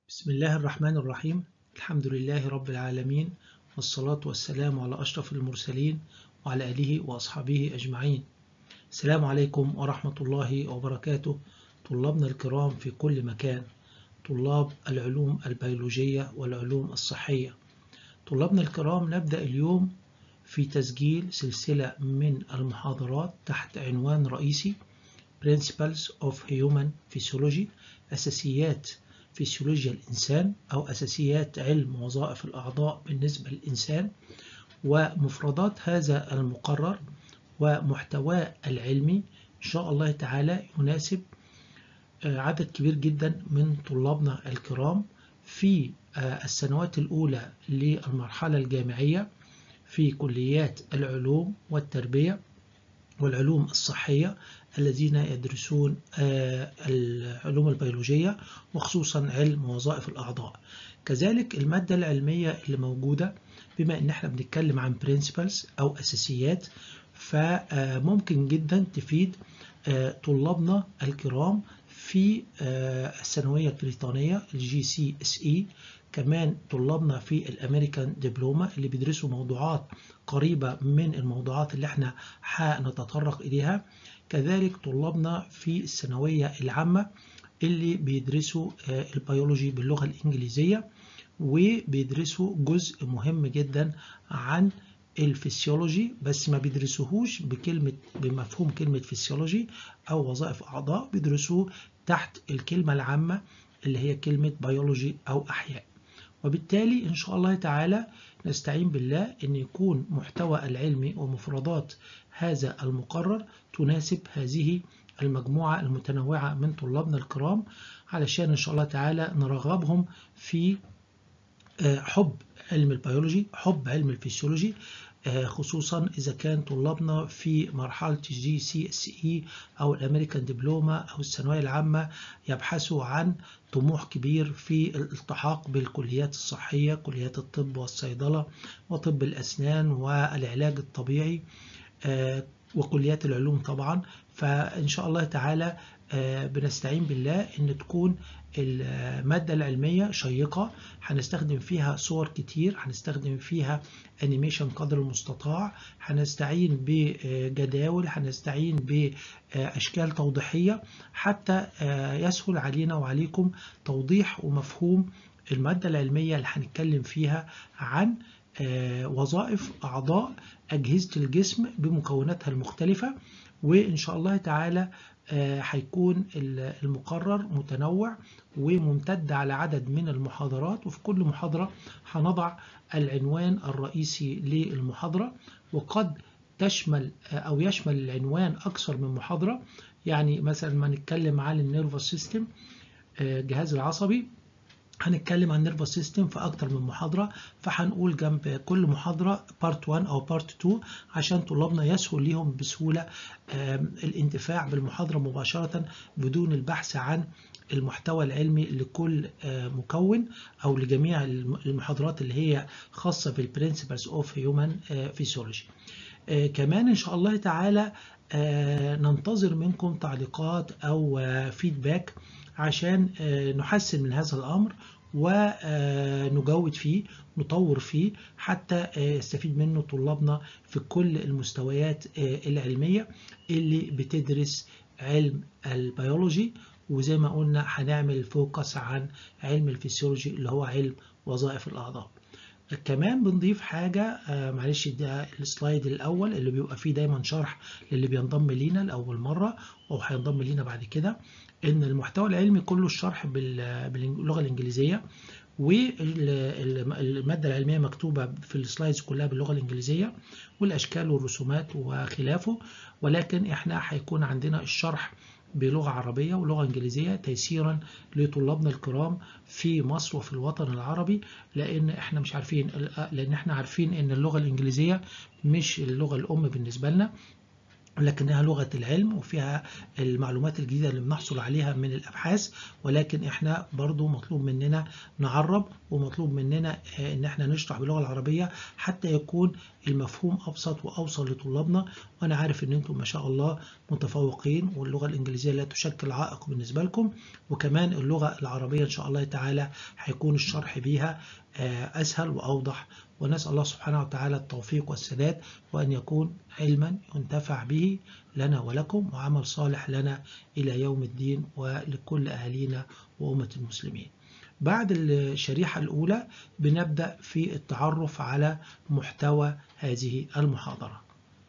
بسم الله الرحمن الرحيم الحمد لله رب العالمين والصلاة والسلام على أشرف المرسلين وعلى آله وأصحابه أجمعين السلام عليكم ورحمة الله وبركاته طلابنا الكرام في كل مكان طلاب العلوم البيولوجية والعلوم الصحية طلابنا الكرام نبدأ اليوم في تسجيل سلسلة من المحاضرات تحت عنوان رئيسي Principles of Human Physiology أساسيات فسيولوجيا الإنسان أو أساسيات علم وظائف الأعضاء بالنسبة للإنسان ومفردات هذا المقرر ومحتواه العلمي إن شاء الله تعالى يناسب عدد كبير جدا من طلابنا الكرام في السنوات الأولى للمرحلة الجامعية في كليات العلوم والتربية والعلوم الصحية الذين يدرسون العلوم البيولوجية وخصوصا علم وظائف الأعضاء كذلك المادة العلمية اللي موجودة بما ان احنا بنتكلم عن principles أو أساسيات فممكن جدا تفيد طلابنا الكرام في الثانوية البريطانية الجي سي اس اي كمان طلابنا في الامريكان دبلومة اللي بيدرسوا موضوعات قريبة من الموضوعات اللي احنا هنتطرق اليها كذلك طلابنا في الثانوية العامة اللي بيدرسوا البيولوجي باللغة الإنجليزية وبيدرسوا جزء مهم جدا عن الفسيولوجي بس ما بيدرسوهوش بكلمة بمفهوم كلمة فسيولوجي أو وظائف أعضاء بيدرسوه تحت الكلمة العامة اللي هي كلمة بيولوجي أو أحياء وبالتالي إن شاء الله تعالى نستعين بالله أن يكون محتوى العلمي ومفردات هذا المقرر تناسب هذه المجموعة المتنوعة من طلابنا الكرام علشان إن شاء الله تعالى نرغبهم في حب علم البيولوجي حب علم الفسيولوجي خصوصا إذا كان طلابنا في مرحلة الجي سي اس اي أو الأمريكان دبلومة أو الثانوية العامة يبحثوا عن طموح كبير في الالتحاق بالكليات الصحية كليات الطب والصيدلة وطب الأسنان والعلاج الطبيعي وكليات العلوم طبعا فإن شاء الله تعالى بنستعين بالله ان تكون المادة العلمية شيقة هنستخدم فيها صور كتير هنستخدم فيها انيميشن قدر المستطاع هنستعين بجداول هنستعين باشكال توضيحية حتى يسهل علينا وعليكم توضيح ومفهوم المادة العلمية اللي هنتكلم فيها عن وظائف أعضاء أجهزة الجسم بمكوناتها المختلفة وإن شاء الله تعالى هيكون المقرر متنوع وممتد على عدد من المحاضرات وفي كل محاضرة هنضع العنوان الرئيسي للمحاضرة وقد تشمل أو يشمل العنوان أكثر من محاضرة يعني مثلا ما نتكلم عن النيرفس سيستم الجهاز العصبي هنتكلم عن نيرفس سيستم في اكتر من محاضره فهنقول جنب كل محاضره بارت 1 او بارت 2 عشان طلابنا يسهل ليهم بسهوله الانتفاع بالمحاضره مباشره بدون البحث عن المحتوى العلمي لكل مكون او لجميع المحاضرات اللي هي خاصه بالبرنسبلز اوف هيومن فيسيولوجي كمان ان شاء الله تعالى ننتظر منكم تعليقات او فيدباك عشان نحسن من هذا الأمر ونجود فيه نطور فيه حتى يستفيد منه طلابنا في كل المستويات العلمية اللي بتدرس علم البيولوجي وزي ما قلنا هنعمل فوكس عن علم الفسيولوجي اللي هو علم وظائف الأعضاء كمان بنضيف حاجة معلش ده السلايد الأول اللي بيبقى فيه دايما شرح للي بينضم لينا لأول مرة أو هينضم لينا بعد كده إن المحتوى العلمي كله الشرح باللغة الإنجليزية والمادة العلمية مكتوبة في السلايدز كلها باللغة الإنجليزية والأشكال والرسومات وخلافه ولكن إحنا هيكون عندنا الشرح بلغة عربية ولغة إنجليزية تيسيرا لطلابنا الكرام في مصر وفي الوطن العربي لأن إحنا مش عارفين لأن إحنا عارفين إن اللغة الإنجليزية مش اللغة الأم بالنسبة لنا لكنها لغة العلم وفيها المعلومات الجديدة اللي بنحصل عليها من الأبحاث ولكن احنا برضو مطلوب مننا نعرب ومطلوب مننا ان احنا نشرح باللغة العربية حتى يكون المفهوم أبسط وأوصل لطلابنا وأنا عارف إن أنتم ما شاء الله متفوقين واللغة الإنجليزية لا تشكل عائق بالنسبة لكم وكمان اللغة العربية إن شاء الله تعالى هيكون الشرح بيها أسهل وأوضح ونسأل الله سبحانه وتعالى التوفيق والسداد وأن يكون علما ينتفع به لنا ولكم وعمل صالح لنا إلى يوم الدين ولكل أهالينا وأمة المسلمين بعد الشريحة الأولى بنبدأ في التعرف على محتوى هذه المحاضرة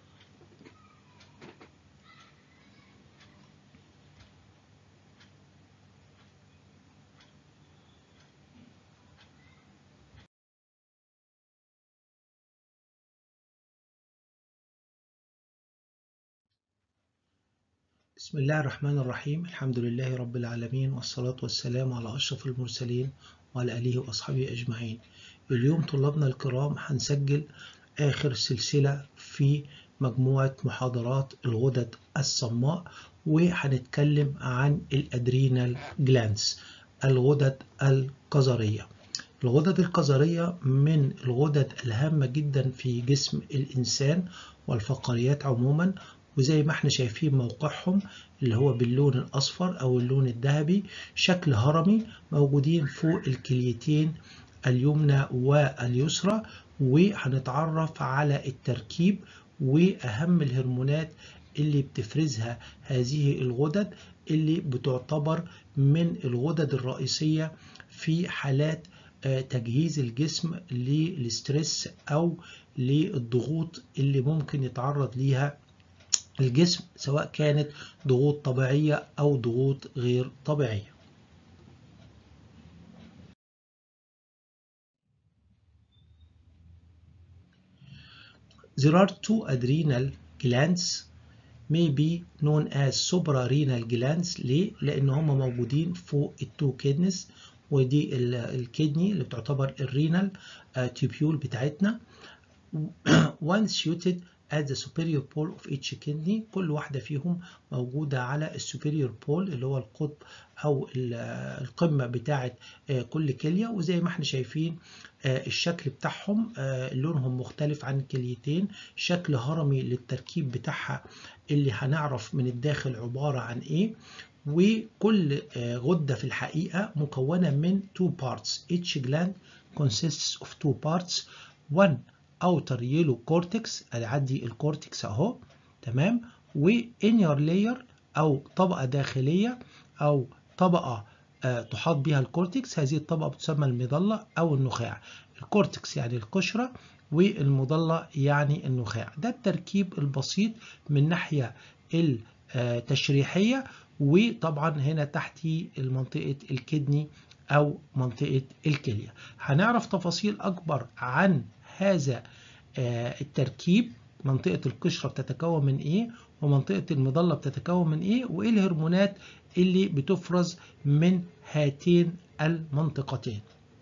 بسم الله الرحمن الرحيم الحمد لله رب العالمين والصلاة والسلام على أشرف المرسلين وعلى آله وأصحابه أجمعين اليوم طلابنا الكرام هنسجل آخر سلسلة في مجموعة محاضرات الغدد الصماء وهنتكلم عن الأدرينال جلانس الغدد القذرية الغدد القذرية من الغدد الهامة جدا في جسم الإنسان والفقريات عموما وزي ما احنا شايفين موقعهم اللي هو باللون الأصفر أو اللون الذهبي شكل هرمي موجودين فوق الكليتين اليمنى واليسرى وهنتعرف على التركيب وأهم الهرمونات اللي بتفرزها هذه الغدد اللي بتعتبر من الغدد الرئيسية في حالات تجهيز الجسم للستريس أو للضغوط اللي ممكن يتعرض ليها الجسم سواء كانت ضغوط طبيعية أو ضغوط غير طبيعية There are two adrenal glands may be known as suprarenal glands ليه؟ لأن هم موجودين فوق التو كيدنس ودي الكدني اللي بتعتبر الرينال تيبيول بتاعتنا one suited at the superior pole of each kidney كل واحدة فيهم موجودة على السوبيريور بول اللي هو القطب أو القمة بتاعة كل كلية وزي ما احنا شايفين الشكل بتاعهم لونهم مختلف عن الكليتين شكل هرمي للتركيب بتاعها اللي هنعرف من الداخل عبارة عن ايه وكل غدة في الحقيقة مكونة من two parts each gland consists of two parts one outer yellow cortex ادي الكورتكس اهو تمام وانير لاير او طبقه داخليه او طبقه آه تحاط بها الكورتكس هذه الطبقه بتسمى المظله او النخاع الكورتكس يعني القشره والمظله يعني النخاع ده التركيب البسيط من ناحيه التشريحيه وطبعا هنا تحتي منطقه الكدني او منطقه الكليه هنعرف تفاصيل اكبر عن هذا التركيب منطقة القشرة بتتكون من ايه ومنطقة المظلة بتتكون من ايه وايه الهرمونات اللي بتفرز من هاتين المنطقتين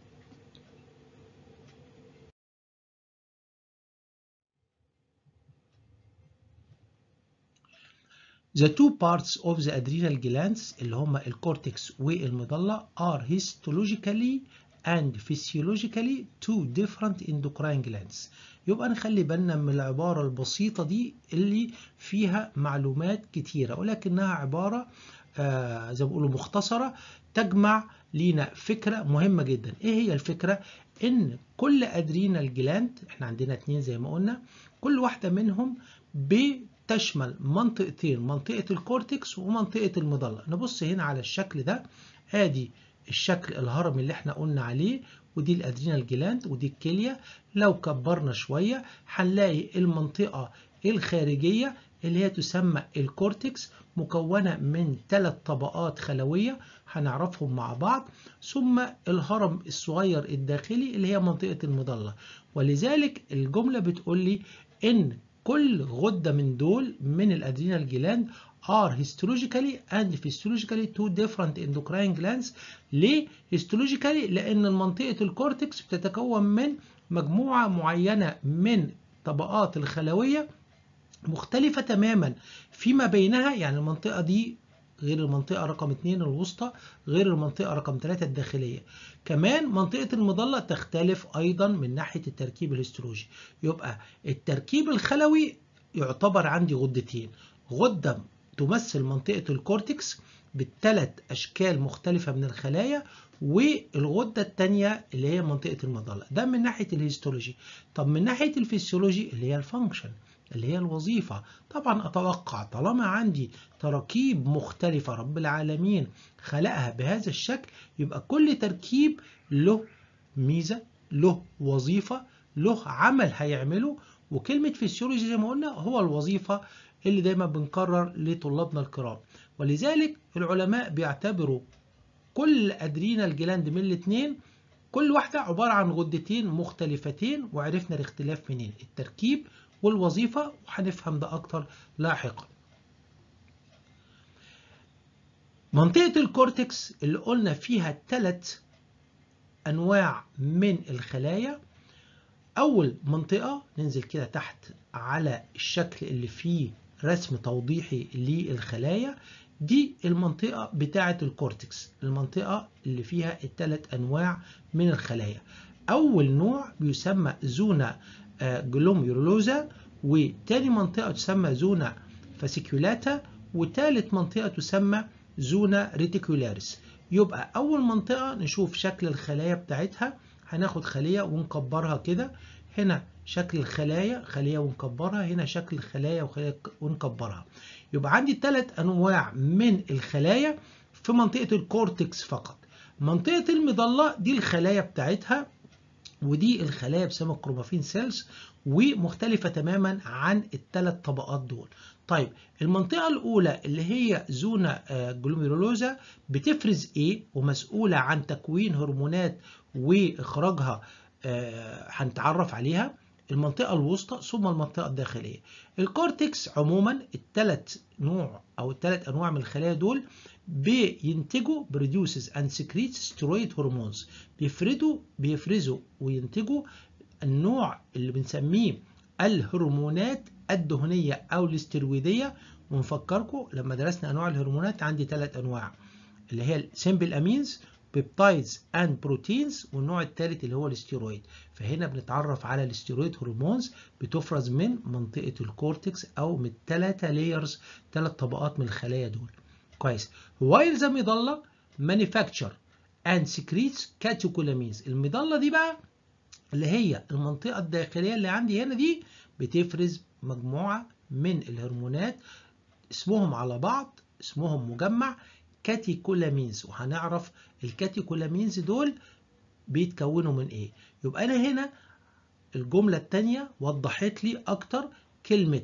The two parts of the adrenal glands اللي هما الكورتكس والمظلة are histologically and physiologically two different endocrine glands يبقى نخلي بالنا من العبارة البسيطة دي اللي فيها معلومات كتيرة ولكنها عبارة آه زي ما بيقولوا مختصرة تجمع لينا فكرة مهمة جدا ايه هي الفكرة ان كل ادرينال جلاند احنا عندنا اتنين زي ما قلنا كل واحدة منهم بتشمل منطقتين منطقة الكورتكس ومنطقة المظلة نبص هنا على الشكل ده ادي الشكل الهرمي اللي احنا قلنا عليه ودي الادرينال جلاند ودي الكليه لو كبرنا شويه هنلاقي المنطقه الخارجيه اللي هي تسمى الكورتكس مكونه من ثلاث طبقات خلويه هنعرفهم مع بعض ثم الهرم الصغير الداخلي اللي هي منطقه المظله ولذلك الجمله بتقول لي ان كل غده من دول من الادرينال جلاند are histologically and physiologically two different endocrine glands ليه histologically لان منطقه الكورتكس بتتكون من مجموعه معينه من طبقات الخلويه مختلفه تماما فيما بينها يعني المنطقه دي غير المنطقة رقم 2 الوسطى غير المنطقة رقم 3 الداخلية كمان منطقة المظلة تختلف أيضا من ناحية التركيب الهستولوجي يبقى التركيب الخلوي يعتبر عندي غدتين غدة تمثل منطقة الكورتكس بالثلاث أشكال مختلفة من الخلايا والغدة الثانية اللي هي منطقة المظلة ده من ناحية الهيستولوجي طب من ناحية الفسيولوجي اللي هي الفانكشن اللي هي الوظيفة طبعا أتوقع طالما عندي تراكيب مختلفة رب العالمين خلقها بهذا الشكل يبقى كل تركيب له ميزة له وظيفة له عمل هيعمله وكلمة فسيولوجي زي ما قلنا هو الوظيفة اللي دايما بنكرر لطلابنا الكرام ولذلك العلماء بيعتبروا كل ادرينال جلاند من الاثنين كل واحدة عبارة عن غدتين مختلفتين وعرفنا الاختلاف منين التركيب والوظيفة وهنفهم ده أكتر لاحقا منطقة الكورتكس اللي قلنا فيها ثلاث أنواع من الخلايا أول منطقة ننزل كده تحت على الشكل اللي فيه رسم توضيحي للخلايا دي المنطقة بتاعة الكورتكس المنطقة اللي فيها الثلاث أنواع من الخلايا أول نوع بيسمى زونا جلوميرولوزا وتاني منطقة تسمى زونا فاسيكولاتا وتالت منطقة تسمى زونا ريتيكولاريس يبقى أول منطقة نشوف شكل الخلايا بتاعتها هناخد خلية ونكبرها كده هنا شكل الخلايا خلية ونكبرها هنا شكل الخلايا وخلية ونكبرها يبقى عندي ثلاث أنواع من الخلايا في منطقة الكورتكس فقط منطقة المظلة دي الخلايا بتاعتها ودي الخلايا بسمى كرومافين سيلز ومختلفة تماما عن الثلاث طبقات دول طيب المنطقة الأولى اللي هي زونا جلوميرولوزا بتفرز إيه ومسؤولة عن تكوين هرمونات وإخراجها هنتعرف عليها المنطقة الوسطى ثم المنطقة الداخلية الكورتكس عموما الثلاث نوع أو الثلاث أنواع من الخلايا دول بينتجوا produces and secretes steroid hormones بيفردوا بيفرزوا وينتجوا النوع اللي بنسميه الهرمونات الدهنية أو الاسترويدية ونفكركم لما درسنا أنواع الهرمونات عندي ثلاث أنواع اللي هي السيمبل أمينز بيبتايدز اند بروتينز والنوع الثالث اللي هو الاستيرويد فهنا بنتعرف على الاستيرويد هرمونز بتفرز من منطقة الكورتكس أو من ثلاثة لايرز ثلاث طبقات من الخلايا دول كويس while the medulla manufacture and secretes catecholamines المظلة دي بقى اللي هي المنطقة الداخلية اللي عندي هنا دي بتفرز مجموعة من الهرمونات اسمهم على بعض اسمهم مجمع كاتيكولامينز وهنعرف الكاتيكولامينز دول بيتكونوا من ايه يبقى انا هنا الجملة التانية وضحت لي اكتر كلمة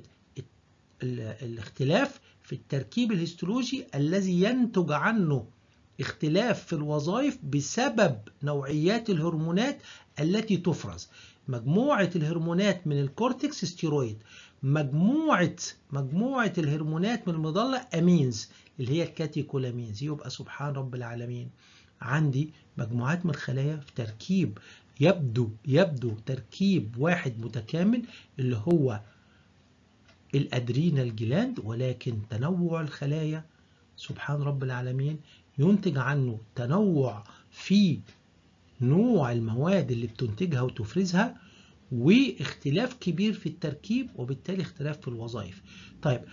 الاختلاف في التركيب الهيستولوجي الذي ينتج عنه اختلاف في الوظائف بسبب نوعيات الهرمونات التي تفرز مجموعة الهرمونات من الكورتكس ستيرويد مجموعة مجموعة الهرمونات من المظلة أمينز اللي هي الكاتيكولامينز يبقى سبحان رب العالمين عندي مجموعات من الخلايا في تركيب يبدو يبدو تركيب واحد متكامل اللي هو الادرينال جلاند ولكن تنوع الخلايا سبحان رب العالمين ينتج عنه تنوع في نوع المواد اللي بتنتجها وتفرزها واختلاف كبير في التركيب وبالتالي اختلاف في الوظائف طيب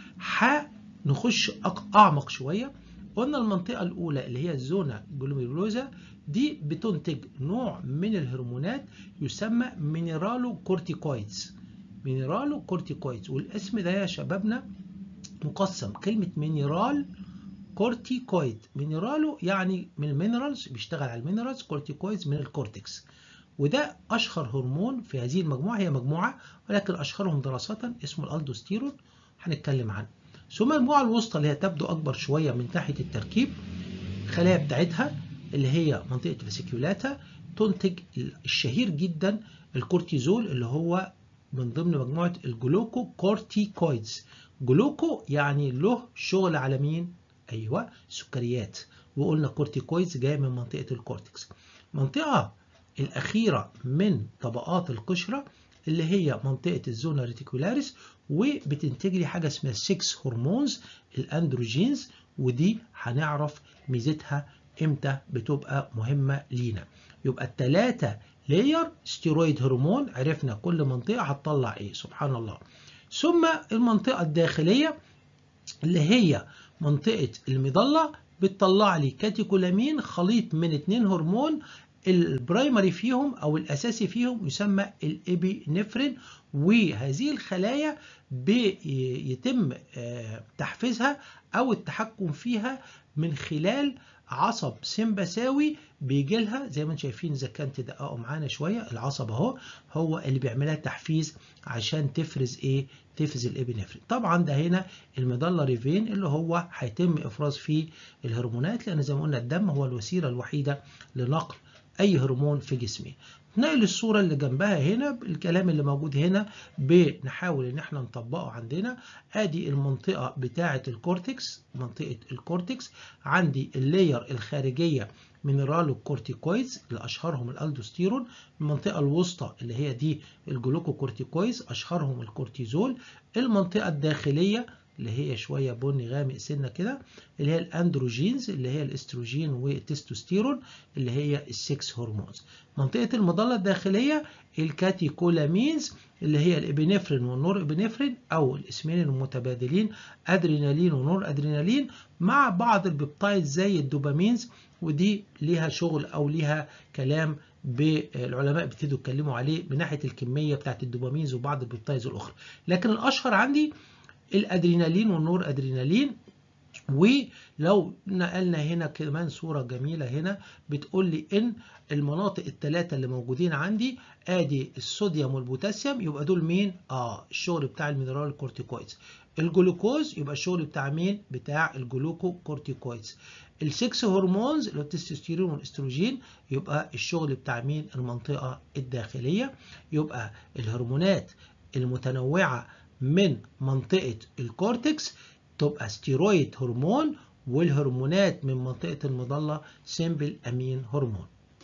نخش أعمق شوية قلنا المنطقة الأولى اللي هي الزونا جلوميرولوزا دي بتنتج نوع من الهرمونات يسمى مينيرالو كورتيكويدز مينيرالو كورتيكويدز والاسم ده يا شبابنا مقسم كلمة مينيرال كورتيكويد مينيرالو يعني من المينرالز بيشتغل على المينرالز كورتيكويدز من الكورتكس وده أشهر هرمون في هذه المجموعة هي مجموعة ولكن أشهرهم دراسة اسمه الألدوستيرون هنتكلم عنه ثم المجموعة الوسطى اللي هي تبدو أكبر شوية من ناحية التركيب الخلايا بتاعتها اللي هي منطقة الفاسيكولاتا تنتج الشهير جدا الكورتيزول اللي هو من ضمن مجموعة الجلوكو كورتيكويدز جلوكو يعني له شغل على مين؟ أيوة سكريات وقلنا كورتيكويدز جاية من منطقة الكورتكس المنطقة الأخيرة من طبقات القشرة اللي هي منطقة الزونا ريتيكولاريس وبتنتج لي حاجة اسمها 6 هرمونز الاندروجينز ودي هنعرف ميزتها امتى بتبقى مهمة لينا يبقى التلاتة لاير ستيرويد هرمون عرفنا كل منطقة هتطلع ايه سبحان الله ثم المنطقة الداخلية اللي هي منطقة المظلة بتطلع لي كاتيكولامين خليط من اتنين هرمون البرايمري فيهم او الاساسي فيهم يسمى الابينفرين وهذه الخلايا بيتم تحفيزها او التحكم فيها من خلال عصب سمبثاوي بيجي لها زي ما انتم شايفين اذا كان تدققوا معانا شويه العصب اهو هو اللي بيعملها تحفيز عشان تفرز ايه تفرز الابنفرين طبعا ده هنا الميدالري فين اللي هو هيتم افراز فيه الهرمونات لان زي ما قلنا الدم هو الوسيله الوحيده لنقل اي هرمون في جسمي نقل الصورة اللي جنبها هنا الكلام اللي موجود هنا بنحاول ان احنا نطبقه عندنا ادي المنطقة بتاعة الكورتكس منطقة الكورتكس عندي اللاير الخارجية مينرالو كورتيكويدز اللي اشهرهم الالدوستيرون المنطقة الوسطى اللي هي دي الجلوكوكورتيكويدز اشهرهم الكورتيزول المنطقة الداخلية اللي هي شويه بني غامق سنه كده اللي هي الاندروجينز اللي هي الاستروجين والتستوستيرون اللي هي السكس هرمونز منطقه المظله الداخليه الكاتيكولامينز اللي هي الابنفرين والنور ابنفرين او الاسمين المتبادلين ادرينالين ونور ادرينالين مع بعض البيبتايد زي الدوبامينز ودي ليها شغل او ليها كلام بالعلماء بيبتدوا يتكلموا عليه من ناحيه الكميه بتاعت الدوبامينز وبعض البيبتايدز الاخرى لكن الاشهر عندي الادرينالين والنور ادرينالين ولو نقلنا هنا كمان صورة جميلة هنا بتقول لي ان المناطق الثلاثة اللي موجودين عندي ادي الصوديوم والبوتاسيوم يبقى دول مين؟ اه الشغل بتاع المينرال كورتيكويدز الجلوكوز يبقى الشغل بتاع مين؟ بتاع الجلوكو كورتيكويدز السكس هرمونز اللي هو التستوستيرون والاستروجين يبقى الشغل بتاع مين؟ المنطقة الداخلية يبقى الهرمونات المتنوعة من منطقة الكورتكس تبقى ستيرويد هرمون والهرمونات من منطقة المظلة سيمبل أمين هرمون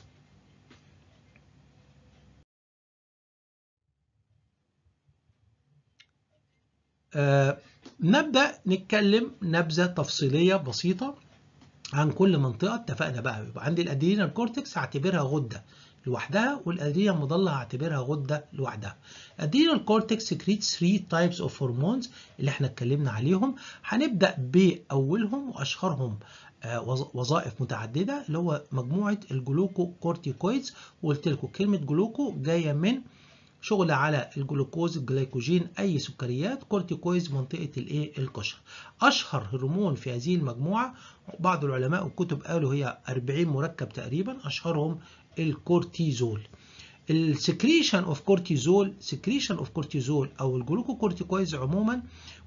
آه نبدأ نتكلم نبذة تفصيلية بسيطة عن كل منطقة اتفقنا بقى يبقى عندي الادرينال كورتكس هعتبرها غدة لوحدها والادرينال مضلة هعتبرها غدة لوحدها. الادرينال كورتكس سكريت 3 تايبس اوف هرمونز اللي احنا اتكلمنا عليهم هنبدأ بأولهم وأشهرهم وظائف متعددة اللي هو مجموعة الجلوكو كورتيكويدز وقلت لكم كلمة جلوكو جاية من شغل على الجلوكوز الجلايكوجين اي سكريات كورتيكويز منطقه الايه القشره اشهر هرمون في هذه المجموعه بعض العلماء والكتب قالوا هي 40 مركب تقريبا اشهرهم الكورتيزول السكريشن اوف كورتيزول سكريشن اوف كورتيزول او الجلوكوكورتيكويز عموما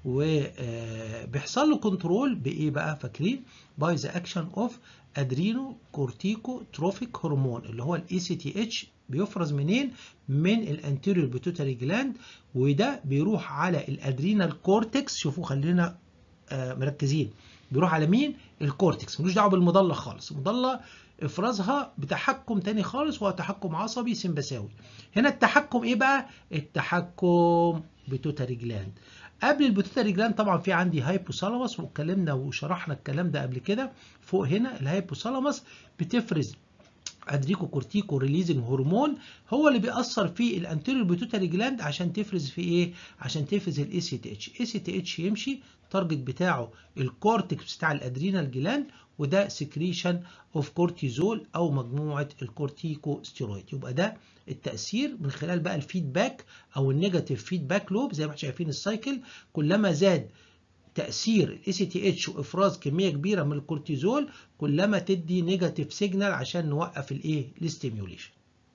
وبيحصل له كنترول بايه بقى فاكرين باي ذا اكشن اوف ادرينو كورتيكو تروفيك هرمون اللي هو الاي سي تي اتش بيفرز منين من الانتيريور بيتوتري جلاند وده بيروح على الادرينال كورتكس شوفوا خلينا آه مركزين بيروح على مين الكورتكس ملوش دعوه بالمضله خالص المضله افرازها بتحكم تاني خالص وهو تحكم عصبي سمبثاوي هنا التحكم ايه بقى التحكم بيتوتري جلاند قبل البيتوتري جلاند طبعا في عندي هايبوثالاموس واتكلمنا وشرحنا الكلام ده قبل كده فوق هنا الهايبوثالاموس بتفرز ادريكو كورتيكو ريليزنج هرمون هو اللي بيأثر في الانتيريور بيتوتري جلاند عشان تفرز في ايه عشان تفرز الاي سي تي اتش اي سي تي اتش يمشي التارجت بتاعه الكورتكس بتاع الادرينال جلاند وده سكريشن اوف كورتيزول او مجموعه الكورتيكو ستيرويد يبقى ده التاثير من خلال بقى الفيدباك او النيجاتيف فيدباك لوب زي ما احنا شايفين السايكل كلما زاد تاثير الاي سي تي اتش وافراز كميه كبيره من الكورتيزول كلما تدي نيجاتيف سيجنال عشان نوقف الايه الاستيميوليشن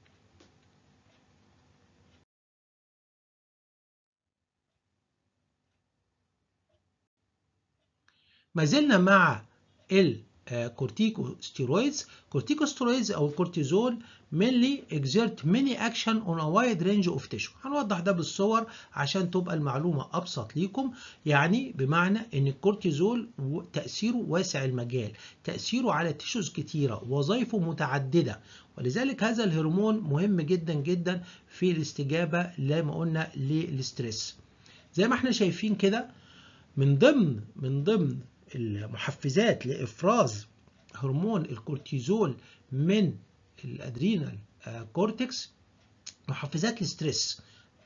ما زلنا مع الكورتيكوستيرويدز كورتيكوستيرويدز او الكورتيزول mainly exert many action on a wide range of tissue هنوضح ده بالصور عشان تبقى المعلومة أبسط ليكم يعني بمعنى إن الكورتيزول تأثيره واسع المجال تأثيره على تيشوز كتيرة وظائفه متعددة ولذلك هذا الهرمون مهم جدا جدا في الاستجابة زي ما قلنا للستريس زي ما احنا شايفين كده من ضمن من ضمن المحفزات لإفراز هرمون الكورتيزول من الادرينال كورتكس محفزات الستريس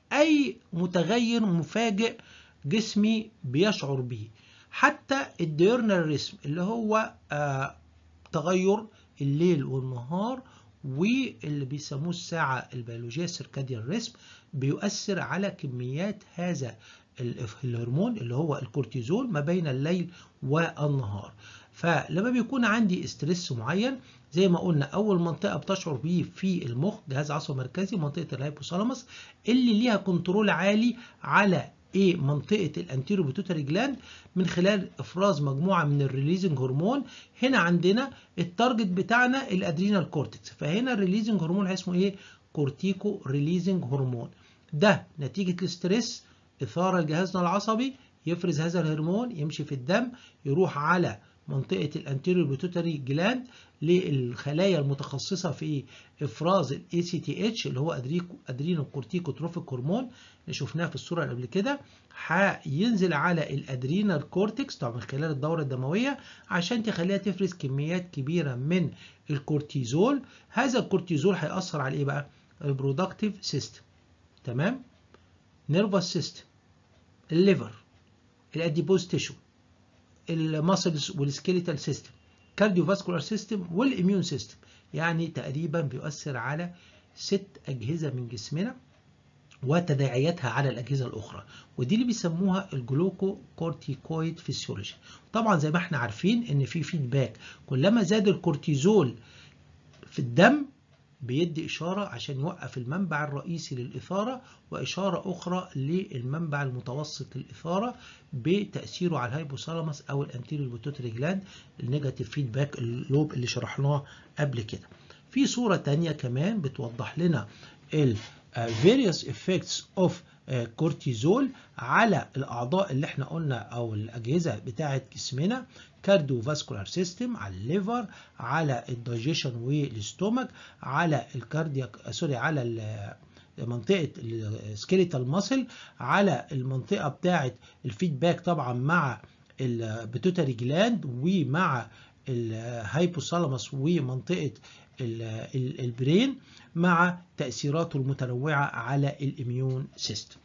اي متغير مفاجئ جسمي بيشعر به حتى الديورنال ريسم اللي هو آه تغير الليل والنهار واللي بيسموه الساعة البيولوجية سيركاديان ريسم بيؤثر على كميات هذا الهرمون اللي هو الكورتيزول ما بين الليل والنهار فلما بيكون عندي استرس معين زي ما قلنا اول منطقه بتشعر بيه في المخ جهاز عصبي مركزي منطقه الهايبوثالاموس اللي ليها كنترول عالي على ايه منطقه الانتيرو بيتوتري جلاند من خلال افراز مجموعه من الريليزنج هرمون هنا عندنا التارجت بتاعنا الادرينال كورتكس فهنا الريليزنج هرمون اسمه ايه كورتيكو ريليزنج هرمون ده نتيجه الاسترس اثاره لجهازنا العصبي يفرز هذا الهرمون يمشي في الدم يروح على منطقة الانتيريور بيتوتري جلاند للخلايا المتخصصة في إفراز ال ACTH اللي هو أدرينو كورتيكوتروفيك هرمون اللي شفناه في الصورة اللي قبل كده هينزل على الأدرينال كورتكس طبعا من خلال الدورة الدموية عشان تخليها تفرز كميات كبيرة من الكورتيزول هذا الكورتيزول هيأثر على إيه بقى؟ البرودكتيف سيستم تمام؟ نيرفس سيستم الليفر الاديبوز تيشو الماسلز والسكيليتال سيستم كارديوفاسكولار سيستم والاميون سيستم يعني تقريبا بيؤثر على ست اجهزه من جسمنا وتداعياتها على الاجهزه الاخرى ودي اللي بيسموها الجلوكو كورتيكويد فيسيولوجي طبعا زي ما احنا عارفين ان في فيدباك كلما زاد الكورتيزول في الدم بيدي إشارة عشان يوقف المنبع الرئيسي للإثارة وإشارة أخرى للمنبع المتوسط للإثارة بتأثيره على الهايبوثالاموس أو الانتيريور بيتوتري جلاند النيجاتيف فيدباك اللوب اللي شرحناه قبل كده. في صورة تانية كمان بتوضح لنا ال various effects of كورتيزول على الاعضاء اللي احنا قلنا او الاجهزه بتاعه جسمنا كارديو فاسكولار سيستم على الليفر على الدايجيشن والاستومك على الكاردياك سوري على منطقه السكيليتال ماسل على المنطقه بتاعه الفيدباك طبعا مع البيتوتري جلاند ومع الهايبوثالاموس ومنطقه البرين مع تأثيراته المتنوعة على الإميون سيستم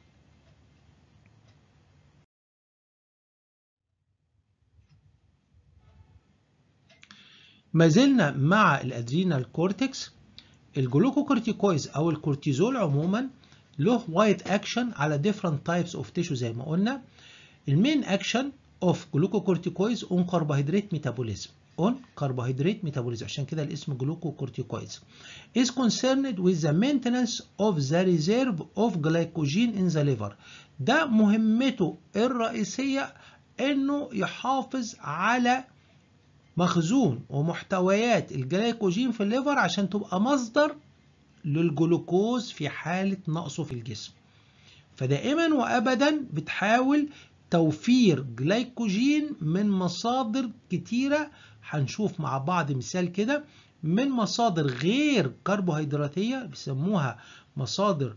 ما زلنا مع الادرينال كورتكس الجلوكوكورتيكويز او الكورتيزول عموما له وايد اكشن على different types of tissue زي ما قلنا المين اكشن اوف جلوكوكورتيكويز اون كربوهيدرات ميتابوليزم on carbohydrate metabolism عشان كده الاسم glucocorticoids is concerned with the maintenance of the reserve of glycogen in the liver ده مهمته الرئيسية انه يحافظ على مخزون ومحتويات الجلايكوجين في الليفر عشان تبقى مصدر للجلوكوز في حالة نقصه في الجسم فدائما وابدا بتحاول توفير جلايكوجين من مصادر كتيرة هنشوف مع بعض مثال كده من مصادر غير كربوهيدراتية بيسموها مصادر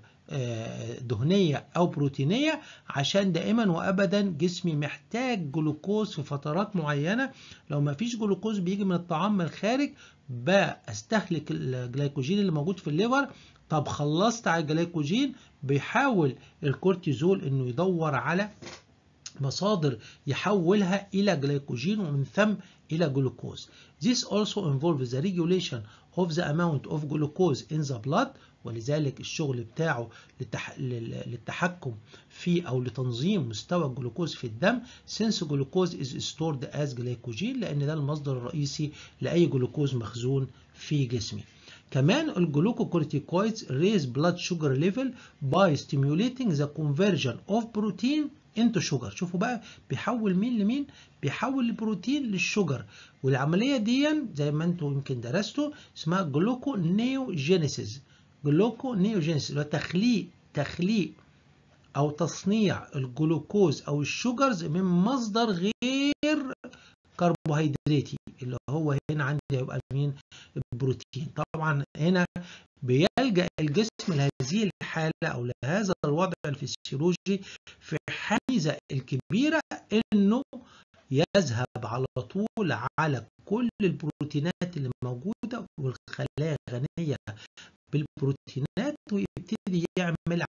دهنية أو بروتينية عشان دائما وأبدا جسمي محتاج جلوكوز في فترات معينة لو ما فيش جلوكوز بيجي من الطعام من الخارج بستهلك الجلايكوجين اللي موجود في الليفر طب خلصت على الجلايكوجين بيحاول الكورتيزول انه يدور على مصادر يحولها إلى جلايكوجين ومن ثم إلى جلوكوز. This also involves the regulation of the amount of glucose in the blood ولذلك الشغل بتاعه للتح... للتحكم في أو لتنظيم مستوى الجلوكوز في الدم since glucose is stored as glycogen لأن ده المصدر الرئيسي لأي جلوكوز مخزون في جسمي. كمان الجلوكوكورتيكويدز raise blood sugar level by stimulating the conversion of protein into sugar شوفوا بقى بيحول مين لمين بيحول البروتين للشجر والعملية دي زي ما انتم يمكن درستوا اسمها جلوكو نيوجينيسيس جلوكو نيوجينيسيس اللي هو تخليق تخليق او تصنيع الجلوكوز او الشجرز من مصدر غير كربوهيدراتي اللي هو هنا عندي هيبقى مين البروتين طبعا هنا بيلجأ الجسم لهذه الحالة أو لهذا الوضع الفسيولوجي في حيزة الكبيرة إنه يذهب على طول على كل البروتينات اللي موجودة والخلايا غنية بالبروتينات ويبتدي يعمل عملية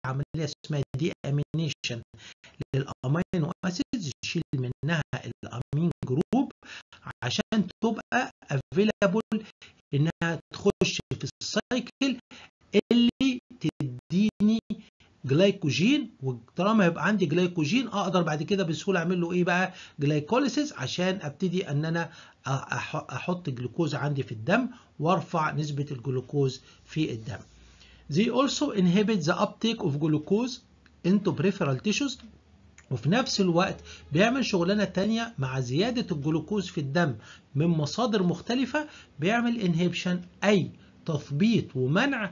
عمليه اسمها دي امينيشن للامينو اسيدز يشيل منها الامين جروب عشان تبقى افيلابل انها تخش في السايكل اللي تديني جلايكوجين وطالما يبقى عندي جلايكوجين اقدر بعد كده بسهوله اعمل له ايه بقى جلايكوليسيس عشان ابتدي ان انا احط جلوكوز عندي في الدم وارفع نسبه الجلوكوز في الدم. They also inhibit the uptake of glucose into peripheral tissues وفي نفس الوقت بيعمل شغلانة تانية مع زيادة الجلوكوز في الدم من مصادر مختلفة بيعمل انهيبشن أي تثبيط ومنع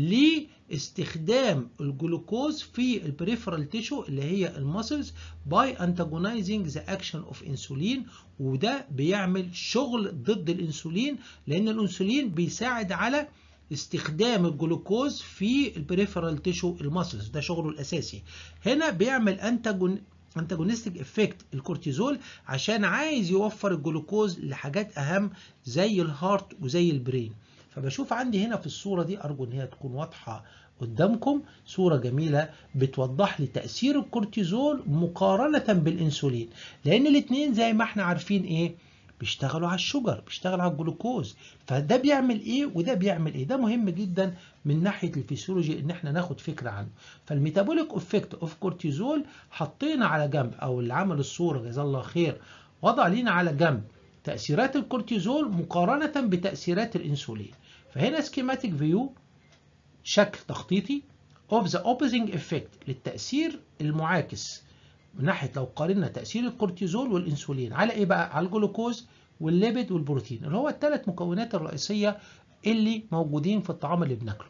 لاستخدام الجلوكوز في البريفرال تيشو اللي هي المسلز باي انتاجونايزنج ذا اكشن اوف انسولين وده بيعمل شغل ضد الانسولين لان الانسولين بيساعد على استخدام الجلوكوز في البريفرال تيشو المسلز ده شغله الاساسي هنا بيعمل انتاجون انتاجونستيك افكت الكورتيزول عشان عايز يوفر الجلوكوز لحاجات اهم زي الهارت وزي البرين فبشوف عندي هنا في الصورة دي أرجو إن هي تكون واضحة قدامكم صورة جميلة بتوضح لي تأثير الكورتيزول مقارنة بالإنسولين لأن الاتنين زي ما احنا عارفين إيه بيشتغلوا على الشجر بيشتغلوا على الجلوكوز فده بيعمل ايه وده بيعمل ايه ده مهم جدا من ناحيه الفسيولوجي ان احنا ناخد فكره عنه فالميتابوليك افكت اوف كورتيزول حطينا على جنب او اللي عمل الصوره جزاه الله خير وضع لينا على جنب تاثيرات الكورتيزول مقارنه بتاثيرات الانسولين فهنا سكيماتيك فيو شكل تخطيطي of the opposing effect للتأثير المعاكس من ناحية لو قارنا تأثير الكورتيزول والإنسولين على إيه بقى؟ على الجلوكوز والليبيد والبروتين اللي هو الثلاث مكونات الرئيسية اللي موجودين في الطعام اللي بناكله.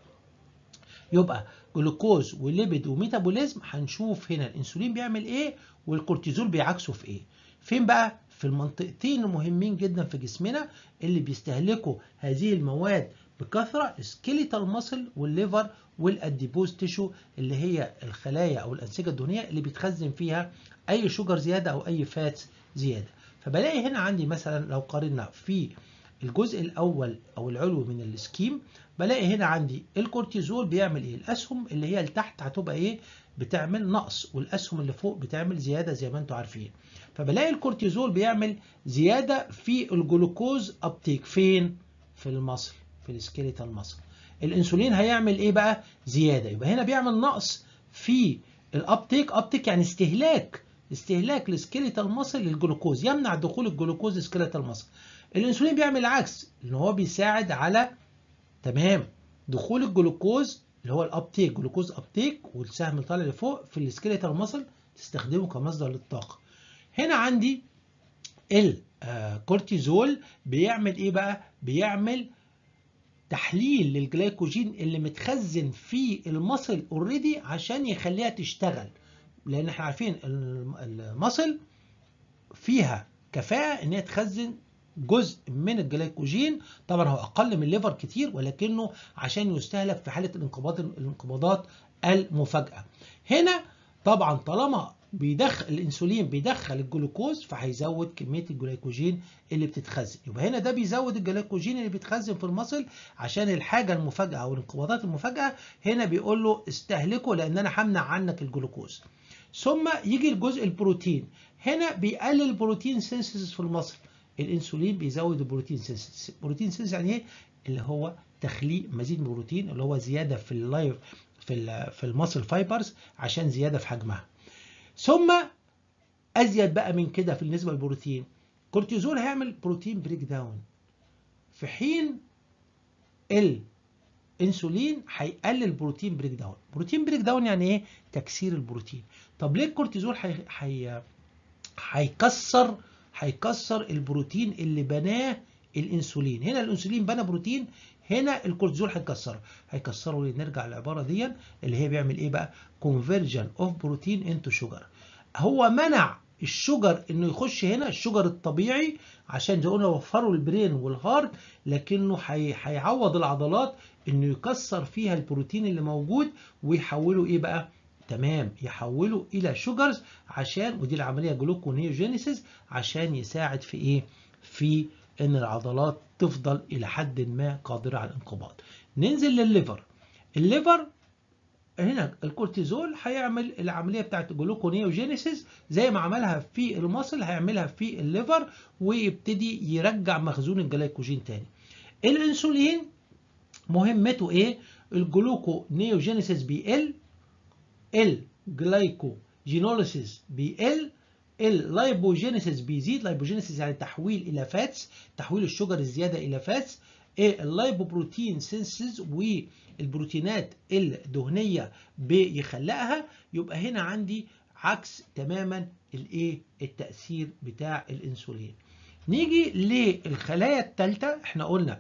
يبقى جلوكوز وليبيد وميتابوليزم هنشوف هنا الانسولين بيعمل ايه والكورتيزول بيعكسه في ايه. فين بقى؟ في المنطقتين المهمين جدا في جسمنا اللي بيستهلكوا هذه المواد بكثره السكيليتال ماسل والليفر والاديبوز تيشو اللي هي الخلايا او الانسجه الدهنيه اللي بيتخزن فيها اي شجر زياده او اي فات زياده فبلاقي هنا عندي مثلا لو قارنا في الجزء الاول او العلوي من السكيم بلاقي هنا عندي الكورتيزول بيعمل ايه الاسهم اللي هي لتحت هتبقى ايه بتعمل نقص والاسهم اللي فوق بتعمل زياده زي ما انتم عارفين فبلاقي الكورتيزول بيعمل زياده في الجلوكوز ابتيك فين في المصل في السكيليتال ماسل الانسولين هيعمل ايه بقى زياده يبقى هنا بيعمل نقص في الابتيك ابتيك يعني استهلاك استهلاك السكيليتال ماسل للجلوكوز يمنع دخول الجلوكوز السكيليتال ماسل الانسولين بيعمل العكس ان هو بيساعد على تمام دخول الجلوكوز اللي هو الابتيك جلوكوز ابتيك والسهم اللي طالع لفوق في السكيليتال ماسل تستخدمه كمصدر للطاقه هنا عندي الكورتيزول بيعمل ايه بقى بيعمل تحليل للجلايكوجين اللي متخزن في المصل اوريدي عشان يخليها تشتغل لان احنا عارفين المصل فيها كفاءه ان هي تخزن جزء من الجلايكوجين طبعا هو اقل من الليفر كتير ولكنه عشان يستهلك في حاله الانقباض الانقباضات المفاجئه هنا طبعا طالما بيدخل الانسولين بيدخل الجلوكوز فهيزود كميه الجلايكوجين اللي بتتخزن يبقى هنا ده بيزود الجلايكوجين اللي بيتخزن في المصل عشان الحاجه المفاجئه او الانقباضات المفاجئه هنا بيقول له استهلكه لان انا همنع عنك الجلوكوز ثم يجي الجزء البروتين هنا بيقلل البروتين سينسيس في المصل الانسولين بيزود البروتين سينسيس البروتين سينسيس يعني ايه اللي هو تخليق مزيد من البروتين اللي هو زياده في اللايف في في المصل فايبرز عشان زياده في حجمها ثم ازيد بقى من كده في النسبه للبروتين كورتيزول هيعمل بروتين بريك داون في حين الانسولين هيقلل بروتين بريك داون بروتين بريك داون يعني ايه تكسير البروتين طب ليه الكورتيزول هي هيكسر هيكسر البروتين اللي بناه الانسولين هنا الانسولين بنى بروتين هنا الكورتيزول هيكسره هيكسره ليه نرجع للعباره دي اللي هي بيعمل ايه بقى كونفرجن اوف بروتين انتو شوجر هو منع الشجر انه يخش هنا الشجر الطبيعي عشان زي قلنا وفروا البرين والهارت لكنه هيعوض العضلات انه يكسر فيها البروتين اللي موجود ويحوله ايه بقى تمام يحوله الى شوجرز عشان ودي العمليه جلوكونيوجينيسيس عشان يساعد في ايه في ان العضلات تفضل الى حد ما قادره على الانقباض ننزل للليفر الليفر هنا الكورتيزول هيعمل العمليه بتاعت جلوكونيوجينيسيس زي ما عملها في المصل هيعملها في الليفر ويبتدي يرجع مخزون الجلايكوجين تاني الانسولين مهمته ايه الجلوكونيوجينيسيس بيقل الجلايكوجينوليسيس بيقل اللايبوجينيسيس بيزيد لايبوجينيسيس يعني تحويل الى فاتس تحويل الشجر الزياده الى فاتس اللايبوبروتين سينسز والبروتينات الدهنيه بيخلقها يبقى هنا عندي عكس تماما الايه التاثير بتاع الانسولين نيجي للخلايا الثالثه احنا قلنا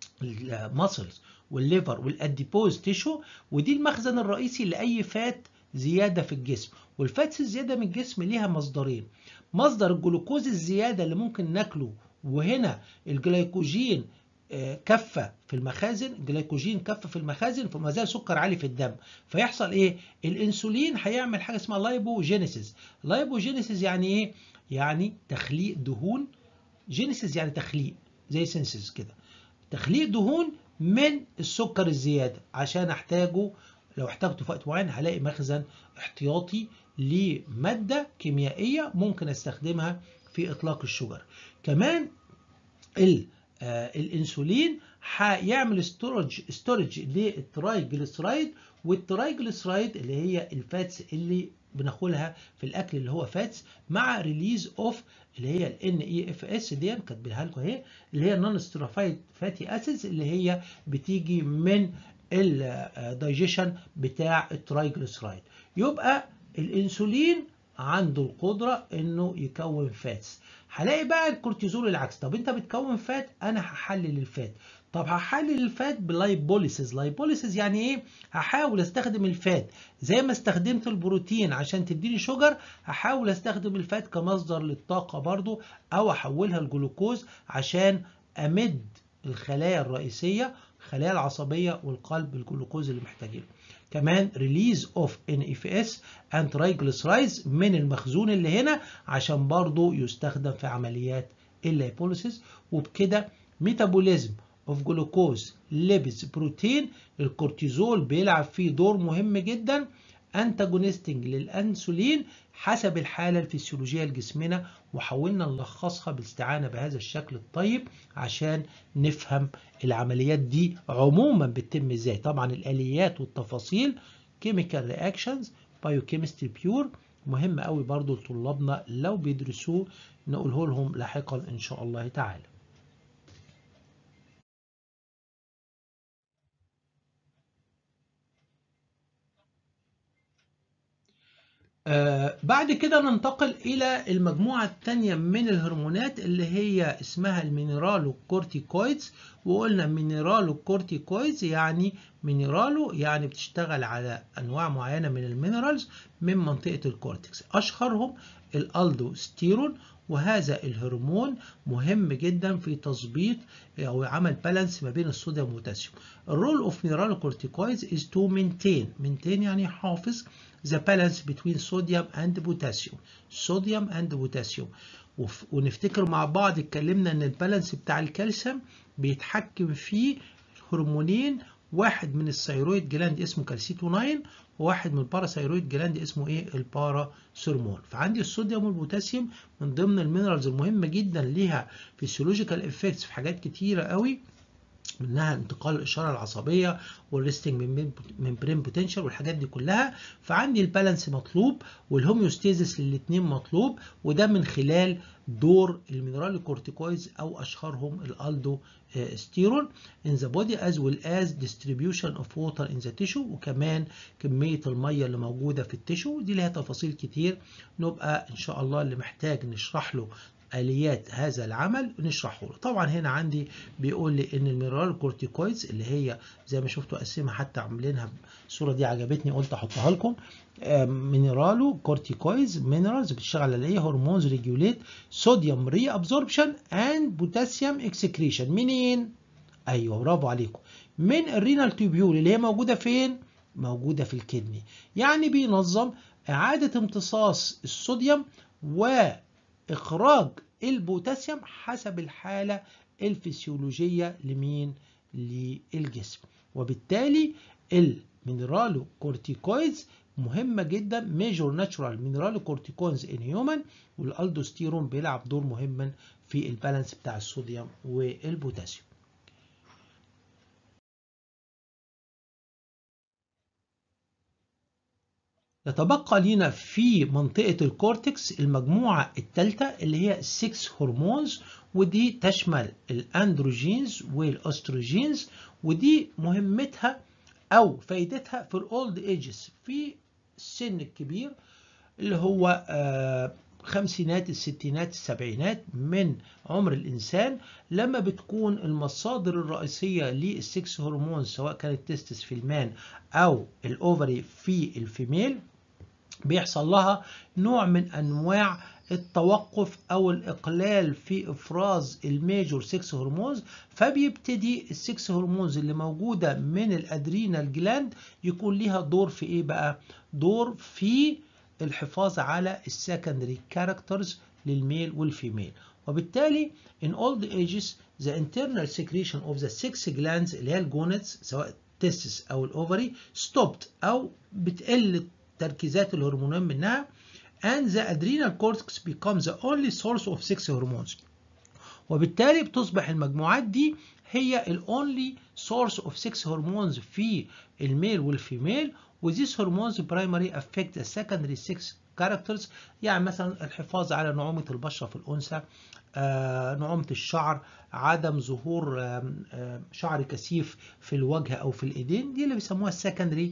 المسلز والليفر والاديبوز تيشو ودي المخزن الرئيسي لاي فات زياده في الجسم والفاتس الزياده من الجسم ليها مصدرين مصدر الجلوكوز الزياده اللي ممكن ناكله وهنا الجلايكوجين كفه في المخازن الجلايكوجين كفه في المخازن فما زال سكر عالي في الدم فيحصل ايه الانسولين هيعمل حاجه اسمها لايبوجينيسيس لايبوجينيسيس يعني ايه يعني تخليق دهون جينيسيس يعني تخليق زي سينسيس كده تخليق دهون من السكر الزياده عشان احتاجه لو احتاجته في وقت معين هلاقي مخزن احتياطي لماده كيميائيه ممكن استخدمها في اطلاق الشجر كمان ال آه الانسولين هيعمل ستورج ستورج للترايجليسرايد والترايجليسرايد اللي هي الفاتس اللي بناكلها في الاكل اللي هو فاتس مع ريليز اوف اللي هي الان اي اف اس دي كاتبينها لكم اهي اللي هي نون سترافايد فاتي اسيدز اللي هي بتيجي من الدايجيشن بتاع الترايجليسرايد يبقى الانسولين عنده القدره انه يكون فاتس هلاقي بقى الكورتيزول العكس طب انت بتكون فات انا هحلل الفات طب هحلل الفات بلايبوليسيز لايبوليسيز يعني ايه هحاول استخدم الفات زي ما استخدمت البروتين عشان تديني شجر هحاول استخدم الفات كمصدر للطاقه برضو او احولها لجلوكوز عشان امد الخلايا الرئيسيه الخلايا العصبيه والقلب الجلوكوز اللي محتاجينه كمان ريليز اوف ان اف اس اند ترايجليسرايدز من المخزون اللي هنا عشان برضو يستخدم في عمليات الليبوليسيس وبكده ميتابوليزم اوف جلوكوز ليبيدز بروتين الكورتيزول بيلعب فيه دور مهم جدا انتاجونستنج للانسولين حسب الحالة الفسيولوجية لجسمنا وحاولنا نلخصها بالاستعانة بهذا الشكل الطيب عشان نفهم العمليات دي عموما بتتم ازاي طبعا الآليات والتفاصيل chemical reactions biochemistry pure مهم قوي برضو لطلابنا لو بيدرسوه نقوله لهم لاحقا ان شاء الله تعالى آه بعد كده ننتقل إلى المجموعة الثانية من الهرمونات اللي هي اسمها المينرالو كورتيكويدز وقلنا مينرالو كورتيكويدز يعني مينرالو يعني بتشتغل على أنواع معينة من المينرالز من منطقة الكورتكس أشهرهم الألدوستيرون وهذا الهرمون مهم جدا في تظبيط او عمل بالانس ما بين الصوديوم والبوتاسيوم. الرول اوف مينرالوكورتيكويدز is to maintain maintain يعني يحافظ the balance between sodium and potassium sodium and potassium ونفتكر مع بعض اتكلمنا ان البالانس بتاع الكالسيوم بيتحكم فيه هرمونين واحد من الثيرويد جلاند اسمه كالسيتونين وواحد من الباراثيرويد جلاند اسمه ايه الباراثرمون فعندي الصوديوم والبوتاسيوم من ضمن المينرالز المهمه جدا ليها فيسيولوجيكال افكتس في حاجات كتيره قوي منها انتقال الاشاره العصبيه والريستنج ممبرين بوتنشال والحاجات دي كلها فعندي البالانس مطلوب والهوميوستيزيس للاثنين مطلوب وده من خلال دور المينرال كورتيكويدز او اشهرهم الالدو ستيرون in the body as well as distribution of water in the tissue وكمان كمية المية اللي موجودة في التيشو دي لها تفاصيل كتير نبقى ان شاء الله اللي محتاج نشرح له اليات هذا العمل نشرحه له طبعا هنا عندي بيقول لي ان المينرال كورتيكويدز اللي هي زي ما شفتوا قسمها حتى عاملينها الصوره دي عجبتني قلت احطها لكم مينرالو كورتيكويدز مينرالز بتشتغل على ايه هرمونز ريجوليت صوديوم ري ابزوربشن اند بوتاسيوم اكسكريشن منين ايوه برافو عليكم من الرينال تيوبيول اللي هي موجوده فين موجوده في الكدني يعني بينظم اعاده امتصاص الصوديوم و إخراج البوتاسيوم حسب الحالة الفسيولوجية لمين؟ للجسم وبالتالي المينرالو كورتيكويدز مهمة جدا ميجور ناتشورال مينرالو كورتيكويدز ان هيومن والالدوستيرون بيلعب دور مهما في البالانس بتاع الصوديوم والبوتاسيوم يتبقى لنا في منطقة الكورتكس المجموعة الثالثة اللي هي 6 هرمونز ودي تشمل الاندروجينز والاستروجينز ودي مهمتها او فايدتها في الاولد ايجز في السن الكبير اللي هو آه خمسينات الستينات السبعينات من عمر الإنسان لما بتكون المصادر الرئيسية للسكس هرمون سواء كانت تستس في المان أو الأوفري في الفيميل بيحصل لها نوع من أنواع التوقف أو الإقلال في إفراز الميجور 6 هرمونز فبيبتدي السكس هرمونز اللي موجودة من الأدرينال جلاند يكون ليها دور في إيه بقى؟ دور في الحفاظ على السكندري كاركترز للميل والفيميل وبالتالي in old ages the internal secretion of the six glands اللي هي الجونتس سواء تستس او الاوفري stopped او بتقل تركيزات الهرمونات منها and the adrenal cortex becomes the only source of six hormones وبالتالي بتصبح المجموعات دي هي ال only source of six hormones في الميل والفيميل و these hormones primary affect the secondary six characters يعني مثلا الحفاظ على نعومة البشرة في الأنثى آه، نعومة الشعر عدم ظهور آه، آه، شعر كثيف في الوجه أو في الإيدين دي اللي بيسموها secondary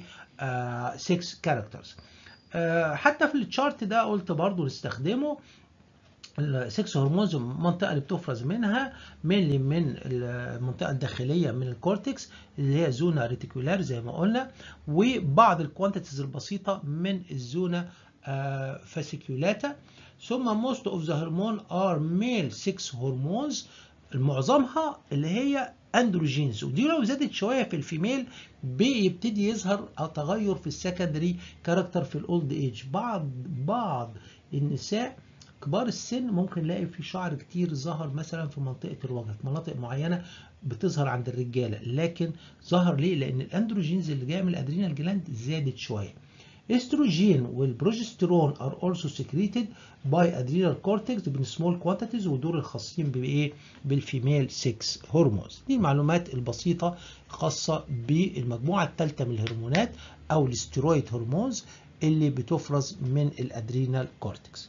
6 characters حتى في التشارت ده قلت برضو نستخدمه السكس هرمونز المنطقه اللي بتفرز منها مينلي من المنطقه الداخليه من الكورتكس اللي هي زونا ريتيكولار زي ما قلنا وبعض الكوانتيتيز البسيطه من الزونا فاسيكيولاتا ثم most of the hormone are male sex hormones معظمها اللي هي اندروجينز ودي لو زادت شويه في الفيميل بيبتدي يظهر تغير في السكندري كاركتر في الاولد ايج بعض بعض النساء كبار السن ممكن نلاقي في شعر كتير ظهر مثلا في منطقه الوجه في مناطق معينه بتظهر عند الرجاله لكن ظهر ليه لان الاندروجينز اللي جايه من الادرينال جلاند زادت شويه استروجين والبروجسترون are also secreted by adrenal cortex in small quantities ودول الخاصين بايه بالفيميل 6 هرمونز دي المعلومات البسيطه خاصه بالمجموعه الثالثه من الهرمونات او الاسترويد هرمونز اللي بتفرز من الادرينال كورتكس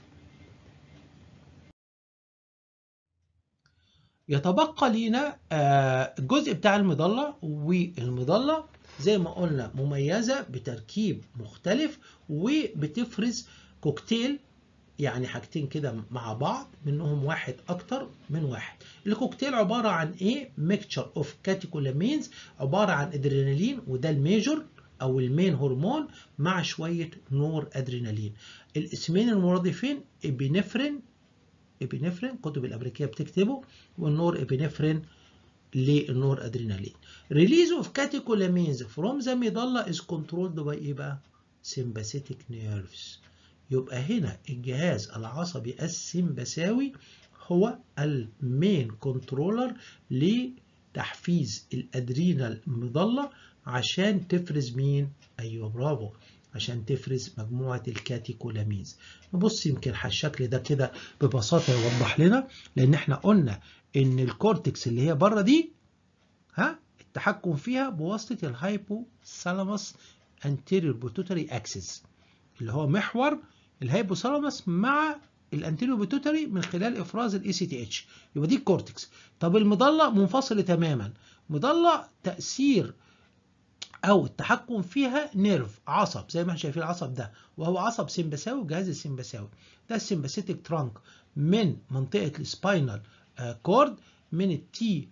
يتبقى لينا الجزء بتاع المظله والمظله زي ما قلنا مميزه بتركيب مختلف وبتفرز كوكتيل يعني حاجتين كده مع بعض منهم واحد اكتر من واحد الكوكتيل عباره عن ايه ميكتشر اوف كاتيكولامينز عباره عن ادرينالين وده الميجور او المين هرمون مع شويه نور ادرينالين الاسمين المرادفين ابينفرين ابينفرين كتب الامريكيه بتكتبه والنور ابينفرين للنور ادرينالين ريليز اوف كاتيكولامينز فروم ذا ميدالا از كنترولد باي ايه بقى سيمباثيتك نيرفز يبقى هنا الجهاز العصبي السمبثاوي هو المين كنترولر لتحفيز الادرينال ميدالا عشان تفرز مين ايوه برافو عشان تفرز مجموعة الكاتيكولامينز نبص يمكن الشكل ده كده ببساطة يوضح لنا لأن احنا قلنا إن الكورتكس اللي هي بره دي ها التحكم فيها بواسطة الهايبوثالاموس anterior pituitary axis اللي هو محور الهايبوثالاموس مع الانتيريو بيتوتري من خلال افراز الاي سي تي اتش يبقى دي الكورتكس طب المضله منفصله تماما مضله تاثير او التحكم فيها نيرف عصب زي ما احنا شايفين العصب ده وهو عصب سمبثاوي الجهاز السمبثاوي ده السمباثيتك ترانك من منطقه السباينال كورد من التي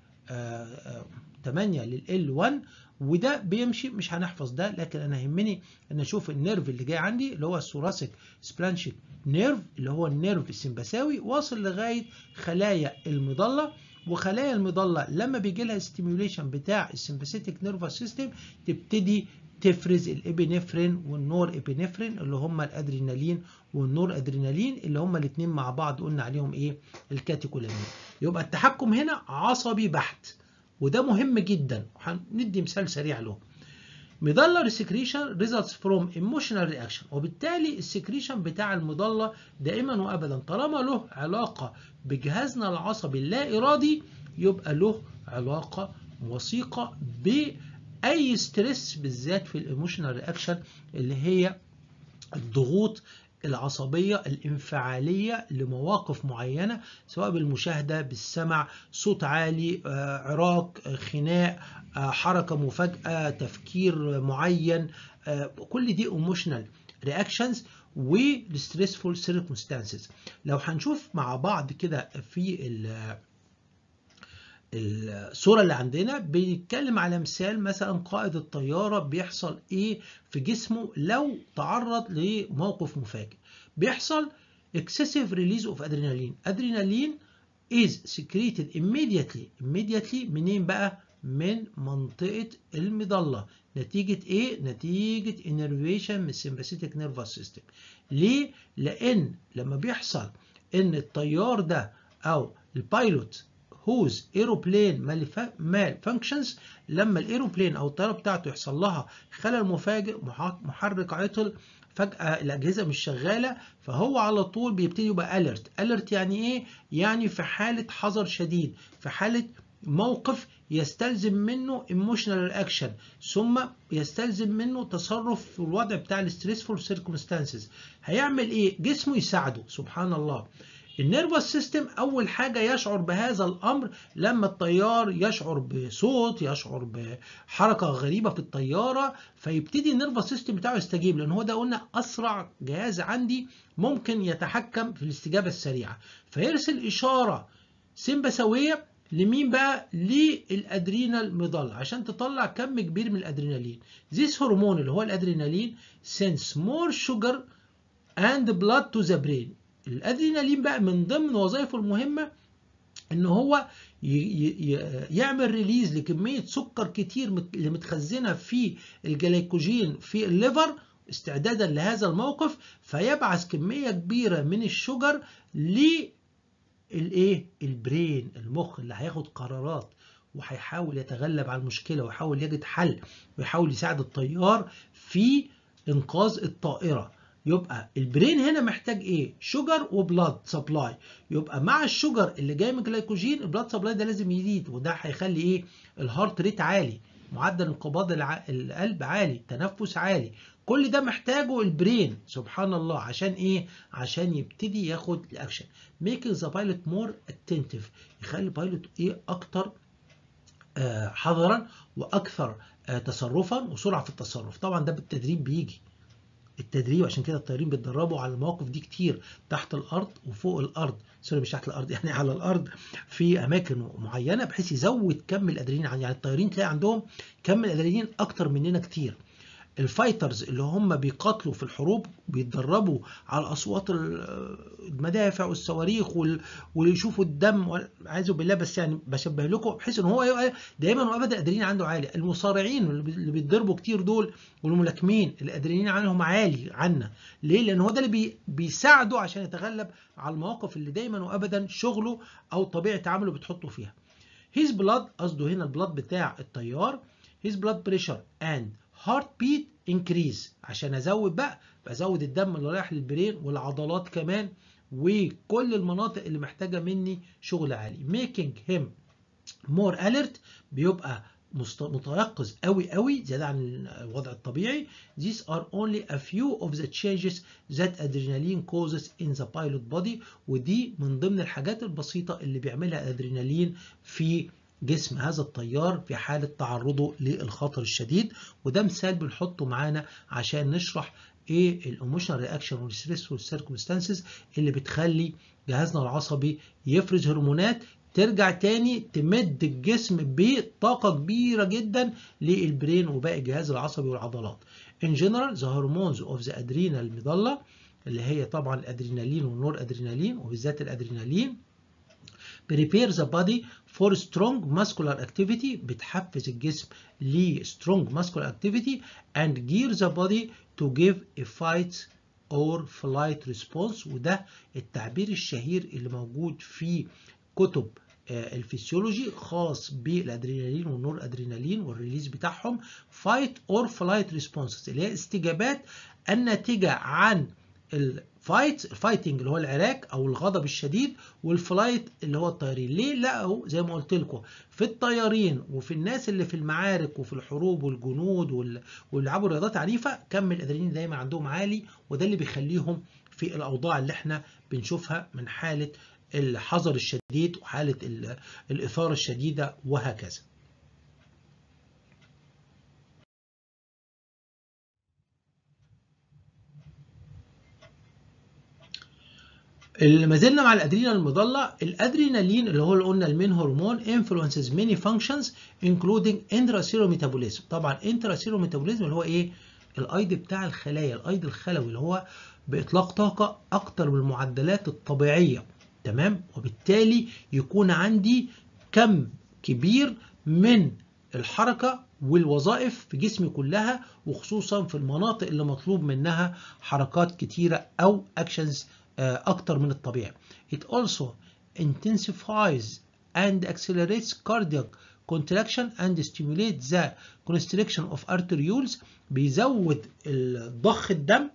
8 لل 1 وده بيمشي مش هنحفظ ده لكن انا يهمني ان اشوف النيرف اللي جاي عندي اللي هو الثوراسيك سبلانشيك نيرف اللي هو النيرف السمبثاوي واصل لغايه خلايا المظله وخلايا المظله لما بيجي لها ستيميوليشن بتاع السمباثيتك نيرفس سيستم تبتدي تفرز الابينفرين والنور ابينفرين اللي هم الادرينالين والنور ادرينالين اللي هم الاثنين مع بعض قلنا عليهم ايه الكاتيكولامين يبقى التحكم هنا عصبي بحت وده مهم جدا هندي مثال سريع له مضلة secretion results from emotional reaction وبالتالي السكريشن بتاع المضلة دائما وابدا طالما له علاقة بجهازنا العصبي اللا ارادي يبقى له علاقة وثيقة بأي ستريس بالذات في الايموشنال رياكشن اللي هي الضغوط العصبية الانفعالية لمواقف معينة سواء بالمشاهدة بالسمع صوت عالي عراق خناق حركة مفاجئة تفكير معين كل دي ايموشنال رياكشنز والستريسفول سيركمستانسز لو هنشوف مع بعض كده في الصورة اللي عندنا بنتكلم على مثال مثلا قائد الطيارة بيحصل ايه في جسمه لو تعرض لموقف مفاجئ بيحصل excessive release of adrenaline adrenaline is secreted immediately immediately منين بقى من منطقة المظلة نتيجة ايه نتيجة innervation من sympathetic nervous system ليه لان لما بيحصل ان الطيار ده او البايلوت whose aeroplane malfunctions لما الايروبلين او الطياره بتاعته يحصل لها خلل مفاجئ محرك عطل فجأة الأجهزة مش شغالة فهو على طول بيبتدي يبقى أليرت أليرت يعني إيه؟ يعني في حالة حذر شديد في حالة موقف يستلزم منه emotional reaction ثم يستلزم منه تصرف في الوضع بتاع الستريسفول سيركمستانسز هيعمل ايه جسمه يساعده سبحان الله النيرفس سيستم اول حاجه يشعر بهذا الامر لما الطيار يشعر بصوت يشعر بحركه غريبه في الطياره فيبتدي النيرفس سيستم بتاعه يستجيب لان هو ده قلنا اسرع جهاز عندي ممكن يتحكم في الاستجابه السريعه فيرسل اشاره سمبثاويه لمين بقى للادرينال مضلة عشان تطلع كم كبير من الادرينالين this هرمون اللي هو الادرينالين sends more sugar and blood to the brain الادرينالين بقى من ضمن وظائفه المهمه ان هو يعمل ريليز لكميه سكر كتير اللي متخزنه في الجلايكوجين في الليفر استعدادا لهذا الموقف فيبعث كميه كبيره من الشجر للايه البرين المخ اللي هياخد قرارات وهيحاول يتغلب على المشكله ويحاول يجد حل ويحاول يساعد الطيار في انقاذ الطائره يبقى البرين هنا محتاج ايه شوجر وبلاد سبلاي يبقى مع الشوجر اللي جاي من الجلايكوجين البلاد سبلاي ده لازم يزيد وده هيخلي ايه الهارت ريت عالي معدل انقباض الع... القلب عالي تنفس عالي كل ده محتاجه البرين سبحان الله عشان ايه عشان يبتدي ياخد الاكشن making the pilot more attentive يخلي البايلوت ايه اكتر آه حذرا واكثر آه تصرفا وسرعه في التصرف طبعا ده بالتدريب بيجي التدريب عشان كده الطيارين بيتدربوا على المواقف دي كتير تحت الارض وفوق الارض سوري مش تحت الارض يعني على الارض في اماكن معينه بحيث يزود كم الادرينالين يعني الطيارين تلاقي عندهم كم الادرينالين اكتر مننا كتير الفايترز اللي هم بيقاتلوا في الحروب بيتدربوا على اصوات المدافع والصواريخ ويشوفوا الدم عايزه بالله بس يعني بشبه لكم بحيث ان هو يبقى دايما وابدا الادرينالين عنده عالي المصارعين اللي بيتضربوا كتير دول والملاكمين الادرينالين عنهم عالي عنا ليه لان هو ده اللي بي بيساعده عشان يتغلب على المواقف اللي دايما وابدا شغله او طبيعه عمله بتحطه فيها هيز بلاد قصده هنا البلاد بتاع الطيار هيز بلاد بريشر اند هارت بيت انكريز عشان ازود بقى بزود الدم اللي رايح للبرين والعضلات كمان وكل المناطق اللي محتاجه مني شغل عالي making him more alert بيبقى متيقظ قوي قوي زياده عن الوضع الطبيعي these are only a few of the changes that adrenaline causes in the pilot body ودي من ضمن الحاجات البسيطه اللي بيعملها الادرينالين في جسم هذا الطيار في حالة تعرضه للخطر الشديد وده مثال بنحطه معانا عشان نشرح ايه الايموشنال رياكشن والستريس والسيركمستانسز اللي بتخلي جهازنا العصبي يفرز هرمونات ترجع تاني تمد الجسم بطاقة كبيرة جدا للبرين وباقي الجهاز العصبي والعضلات. In general the hormones of the adrenal medulla اللي هي طبعا الادرينالين والنور ادرينالين وبالذات الادرينالين prepare the body for strong muscular activity بتحفز الجسم ل strong muscular activity and gear the body to give a fight or flight response وده التعبير الشهير اللي موجود في كتب الفسيولوجي خاص بالادرينالين والنور ادرينالين والريليز بتاعهم فايت اور فلايت ريسبونسز اللي هي استجابات الناتجه عن الفايت الفايتنج اللي هو العراك او الغضب الشديد والفلايت اللي هو الطيارين ليه لقوا زي ما قلت لكم في الطيارين وفي الناس اللي في المعارك وفي الحروب والجنود واللي بيلعبوا رياضات عنيفه كم الادرينالين دايما عندهم عالي وده اللي بيخليهم في الاوضاع اللي احنا بنشوفها من حاله الحذر الشديد وحاله الاثاره الشديده وهكذا ما زلنا مع الادرينال المضلة الادرينالين اللي هو اللي قلنا المين هرمون influences many functions including intracellular metabolism طبعا intracellular metabolism اللي هو ايه الايض بتاع الخلايا الايض الخلوي اللي هو باطلاق طاقه اكتر من المعدلات الطبيعيه تمام وبالتالي يكون عندي كم كبير من الحركه والوظائف في جسمي كلها وخصوصا في المناطق اللي مطلوب منها حركات كتيره او اكشنز أكتر من الطبيعي. It also intensifies and accelerates cardiac contraction and stimulates the constriction of arterioles بيزود ضخ الدم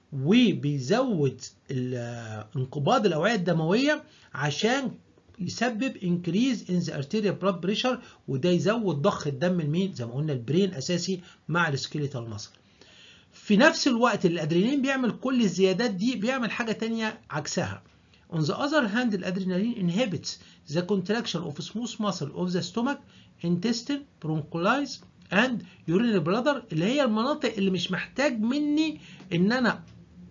وبيزود انقباض الأوعية الدموية عشان يسبب increase in the arterial blood pressure وده يزود ضخ الدم لمين؟ زي ما قلنا البرين أساسي مع السكيليتال ماسل. في نفس الوقت الادرينالين بيعمل كل الزيادات دي بيعمل حاجه تانية عكسها On the other hand الادرينالين inhibits the contraction of smooth muscle of the stomach, intestine, bronchi and urinary bladder اللي هي المناطق اللي مش محتاج مني ان انا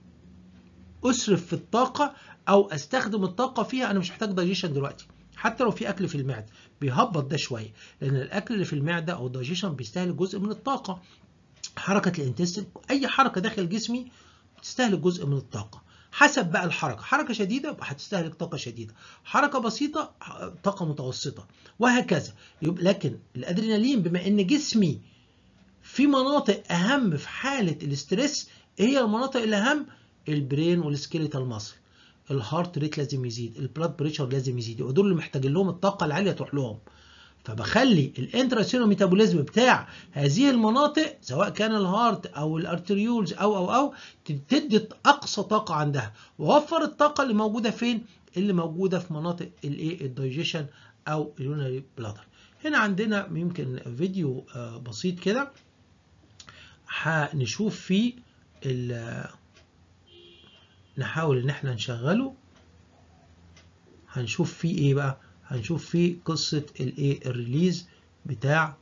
اسرف في الطاقه او استخدم الطاقه فيها انا مش محتاج دايجيشن دلوقتي حتى لو في اكل في المعده بيهبط ده شويه لان الاكل اللي في المعده او الدايجيشن بيستهلك جزء من الطاقه حركة الانتستين أي حركة داخل جسمي بتستهلك جزء من الطاقة حسب بقى الحركة حركة شديدة هتستهلك طاقة شديدة حركة بسيطة طاقة متوسطة وهكذا لكن الأدرينالين بما أن جسمي في مناطق أهم في حالة الاسترس هي المناطق الأهم البرين والسكيليتال ماسل الهارت ريت لازم يزيد البلاد بريشر لازم يزيد ودول اللي محتاجين لهم الطاقة العالية تروح لهم فبخلي الانتراسيلو ميتابوليزم بتاع هذه المناطق سواء كان الهارت او الارتريولز او او او تدي اقصى طاقه عندها ووفر الطاقه اللي موجوده فين اللي موجوده في مناطق الايه الدايجيشن او اليونري بلادر هنا عندنا يمكن فيديو بسيط كده هنشوف فيه نحاول ان احنا نشغله هنشوف فيه ايه بقى هنشوف فيه قصة الايه الريليز بتاع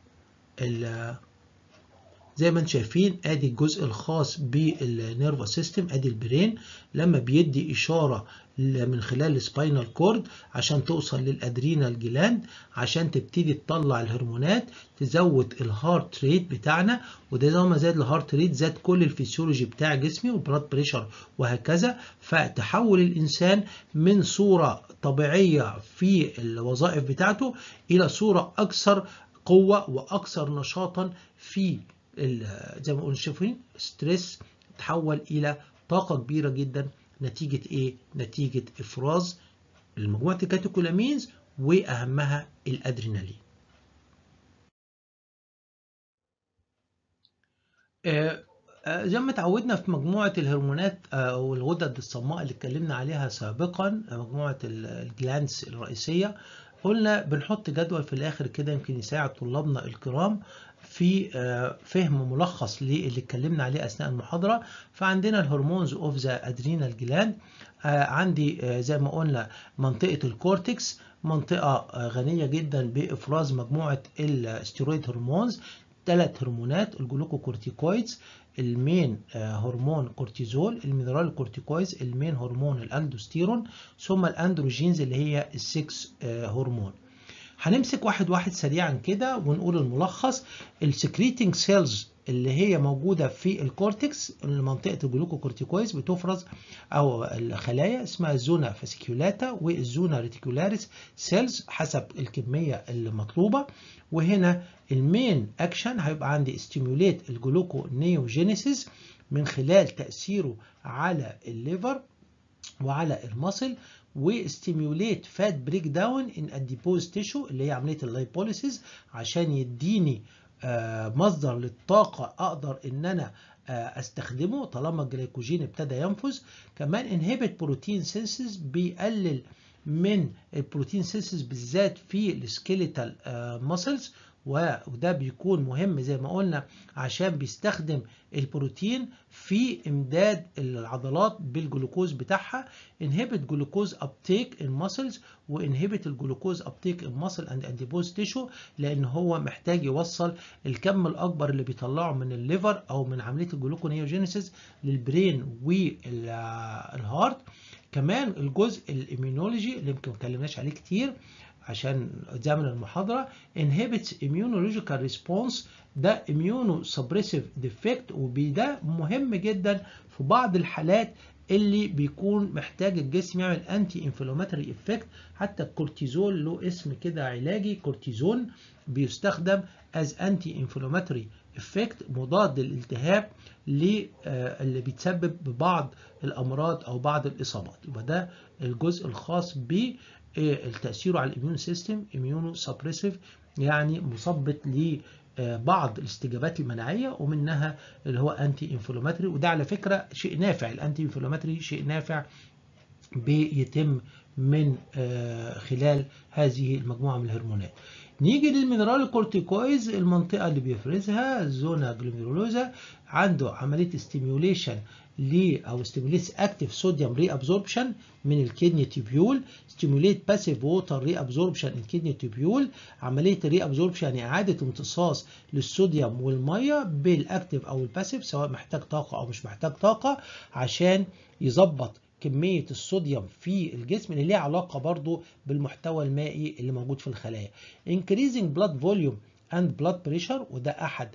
زي ما انتم شايفين ادي الجزء الخاص بالنيرفا سيستم ادي البرين لما بيدي اشاره من خلال السباينال كورد عشان توصل للادرينال جلاند عشان تبتدي تطلع الهرمونات تزود الهارت ريت بتاعنا وده زي ما زاد الهارت ريت زاد كل الفسيولوجي بتاع جسمي والبلاد بريشر وهكذا فتحول الانسان من صوره طبيعيه في الوظائف بتاعته الى صوره اكثر قوه واكثر نشاطا في زي ما قلنا شايفين ستريس تحول الى طاقه كبيره جدا نتيجه ايه نتيجه افراز المجموعه الكاتيكولامينز واهمها الادرينالين زي ما اتعودنا في مجموعه الهرمونات او الغدد الصماء اللي اتكلمنا عليها سابقا مجموعه الجلانس الرئيسيه قلنا بنحط جدول في الاخر كده يمكن يساعد طلابنا الكرام في فهم ملخص للي اتكلمنا عليه اثناء المحاضره فعندنا الهرمونز اوف ذا ادرينال جلاند عندي زي ما قلنا منطقه الكورتكس منطقه غنيه جدا بافراز مجموعه الستيرويد هرمونز ثلاث هرمونات الجلوكوكورتيكويدز المين هرمون كورتيزول المينرال كورتيكويدز المين هرمون الاندوستيرون ثم الاندروجينز اللي هي السكس هرمون هنمسك واحد واحد سريعا كده ونقول الملخص السكريتنج سيلز اللي هي موجوده في الكورتكس منطقه الجلوكوكورتيكويز بتفرز او الخلايا اسمها الزونا فاسيكيولاتا والزونا ريتيكولاريس سيلز حسب الكميه المطلوبه وهنا المين اكشن هيبقى عندي ستيموليت الجلوكونيوجينيسيس من خلال تاثيره على الليفر وعلى المصل وستيميوليت فات بريك داون ان اديبوز تيشو اللي هي عمليه اللايبوليسيس عشان يديني مصدر للطاقه اقدر ان انا استخدمه طالما الجليكوجين ابتدى ينفذ كمان انهبت بروتين سينسز بيقلل من البروتين سينسز بالذات في السكيليتال ماسلز وده بيكون مهم زي ما قلنا عشان بيستخدم البروتين في امداد العضلات بالجلوكوز بتاعها inhibit glucose uptake in muscles وinhibit الجلوكوز uptake in muscle and adipose tissue لان هو محتاج يوصل الكم الاكبر اللي بيطلعه من الليفر او من عمليه الجلوكونيوجينيسيس للبرين والهارت كمان الجزء الاميونولوجي اللي يمكن ما اتكلمناش عليه كتير عشان زمن المحاضرة inhibits immunological response ده immunosuppressive defect وده مهم جدا في بعض الحالات اللي بيكون محتاج الجسم يعمل انتي انفلاماتوري افكت حتى الكورتيزول له اسم كده علاجي كورتيزون بيستخدم از انتي انفلاماتوري افكت مضاد للالتهاب اللي بيتسبب ببعض الامراض او بعض الاصابات يبقى ده الجزء الخاص ب التأثير على الاميون سيستم اميونو سبريسيف يعني مثبط لبعض الاستجابات المناعيه ومنها اللي هو انتي انفلاماتري وده على فكره شيء نافع الانتي انفلاماتري شيء نافع بيتم من خلال هذه المجموعه من الهرمونات. نيجي للمينرال كورتيكويز المنطقه اللي بيفرزها الزونا جلوميرولوزا عنده عمليه ستيميوليشن ل او ستيموليتس اكتيف صوديوم ري ابزوربشن من الكدني تيبيول ستيموليت باسيف ووتر ري ابزوربشن الكدني تيبيول عمليه الري ابزوربشن يعني اعاده امتصاص للصوديوم والميه بالاكتيف او الباسيف سواء محتاج طاقه او مش محتاج طاقه عشان يظبط كمية الصوديوم في الجسم اللي ليها علاقة برضو بالمحتوى المائي اللي موجود في الخلايا. Increasing blood volume and blood pressure وده أحد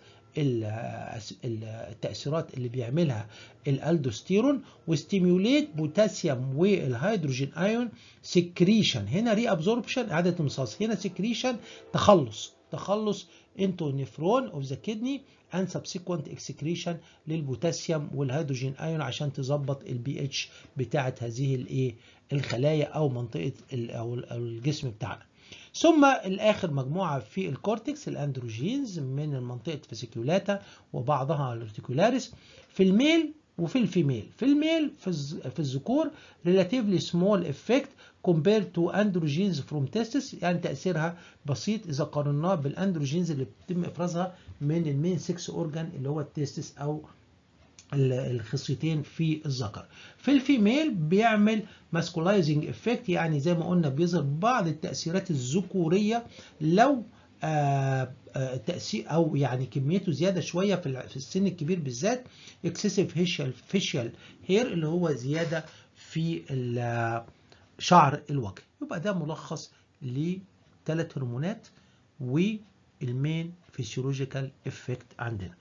التأثيرات اللي بيعملها الالدوستيرون وستيميوليت بوتاسيوم والهيدروجين ايون سكريشن هنا ري ابزوربشن اعاده امتصاص هنا سكريشن تخلص تخلص انتو نفرون اوف ذا كدني and subsequent excretion للبوتاسيوم والهيدروجين ايون عشان تظبط البي اتش بتاعه هذه الايه الخلايا او منطقه او الجسم بتاعنا ثم الاخر مجموعه في الكورتكس الاندروجينز من منطقه فيسيكولاتا وبعضها الارتيكولاريس في الميل وفي الفيميل في الميل في الذكور relatively small effect compared to androgens from testis يعني تأثيرها بسيط إذا قارناه بالأندروجينز اللي بيتم إفرازها من المين 6 أورجان اللي هو التستس أو الخصيتين في الذكر في الفيميل بيعمل ماسكولايزنج افكت يعني زي ما قلنا بيظهر بعض التأثيرات الذكورية لو تأثير أو يعني كميته زيادة شوية في السن الكبير بالذات اكسسيف فيشيال فيشيال هير اللي هو زيادة في شعر الوجه يبقى ده ملخص لثلاث هرمونات والمين فيسيولوجيكال افكت عندنا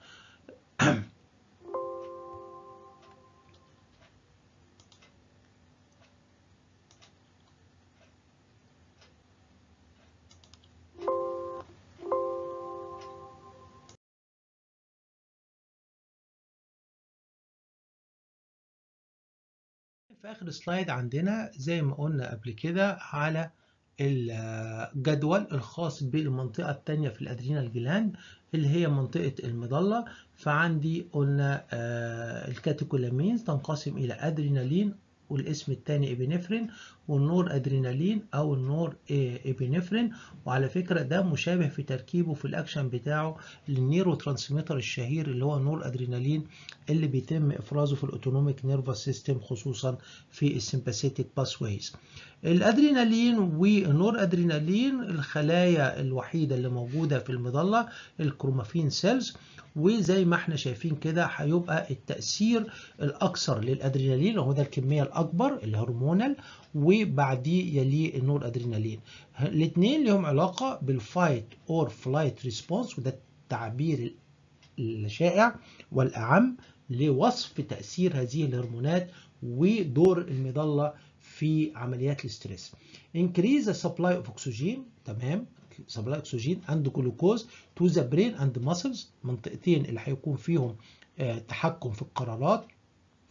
في آخر سلايد عندنا زي ما قلنا قبل كده على الجدول الخاص بالمنطقة الثانية في الأدرينال جلاند اللي هي منطقة المظلة فعندي قلنا الكاتيكولامينز تنقسم إلى أدرينالين والاسم الثاني ابنفرين والنور ادرينالين او النور ابنفرين وعلى فكره ده مشابه في تركيبه في الاكشن بتاعه للنيرو ترانسميتر الشهير اللي هو نور ادرينالين اللي بيتم افرازه في الاوتونوميك نيرفس سيستم خصوصا في السمباثيتك باسويز الادرينالين والنور ادرينالين الخلايا الوحيده اللي موجوده في المظله الكرومافين سيلز وزي ما احنا شايفين كده هيبقى التأثير الأكثر للأدرينالين وهو ده الكمية الأكبر الهرمونال وبعديه يليه النور أدرينالين الاثنين لهم علاقة بالفايت أور فلايت ريسبونس وده التعبير الشائع والأعم لوصف تأثير هذه الهرمونات ودور المظلة في عمليات الاسترس. Increase the supply of oxygen تمام سبلاي اكسجين اند جلوكوز تو ذا برين اند ماسلز منطقتين اللي هيكون فيهم تحكم في القرارات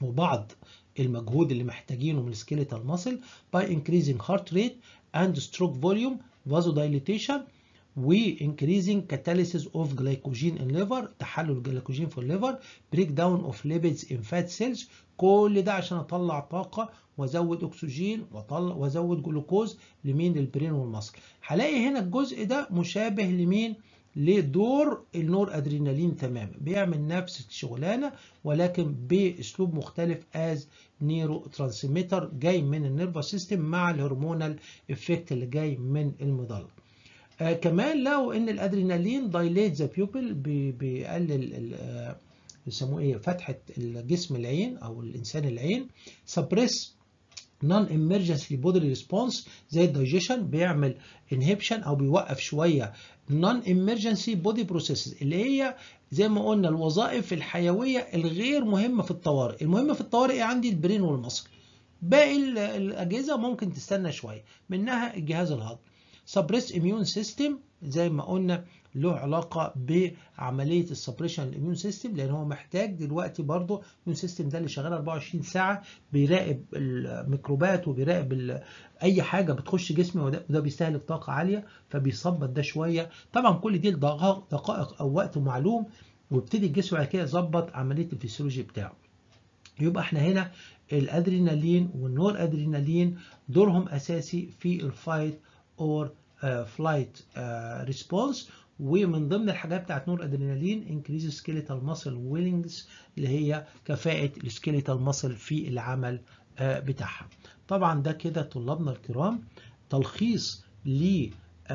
وبعض المجهود اللي محتاجينه من السكيليتال ماسل by increasing heart rate and stroke volume vasodilation و increasing catalysis of glycogen in liver تحلل الجلايكوجين في الليفر break down of lipids in fat cells كل ده عشان اطلع طاقه وازود اكسجين واطلع وازود جلوكوز لمين للبرين والمصل هلاقي هنا الجزء ده مشابه لمين لدور النور ادرينالين تماما بيعمل نفس الشغلانه ولكن باسلوب مختلف از نيرو ترانسميتر جاي من النيرفس سيستم مع الهرمونال افكت اللي جاي من المضله آه كمان لو ان الادرينالين دايليت ذا بيوبل بيقلل آه بيسموه ايه فتحه الجسم العين او الانسان العين سبريس نون emergency بودري ريسبونس زي الدايجيشن بيعمل انهبشن او بيوقف شويه نون emergency بودي بروسيسز اللي هي زي ما قلنا الوظائف الحيويه الغير مهمه في الطوارئ المهمه في الطوارئ إيه عندي البرين والمصل باقي الاجهزه ممكن تستنى شويه منها الجهاز الهضمي سبريس اميون سيستم زي ما قلنا له علاقة بعملية السبريشن الاميون سيستم لان هو محتاج دلوقتي برضه الاميون سيستم ده اللي شغال 24 ساعة بيراقب الميكروبات وبيراقب اي حاجة بتخش جسمي وده, وده بيستهلك طاقة عالية فبيظبط ده شوية طبعا كل دي دقائق او وقت معلوم ويبتدي الجسم بعد كده يظبط عملية الفسيولوجي بتاعه يبقى احنا هنا الادرينالين والنور ادرينالين دورهم اساسي في الفايت اور فلايت ريسبونس ومن ضمن الحاجات بتاعت نور ادرينالين انكريز سكيليتال ماسل ويلنجز اللي هي كفاءه السكيليتال ماسل في العمل uh, بتاعها طبعا ده كده طلابنا الكرام تلخيص ل uh,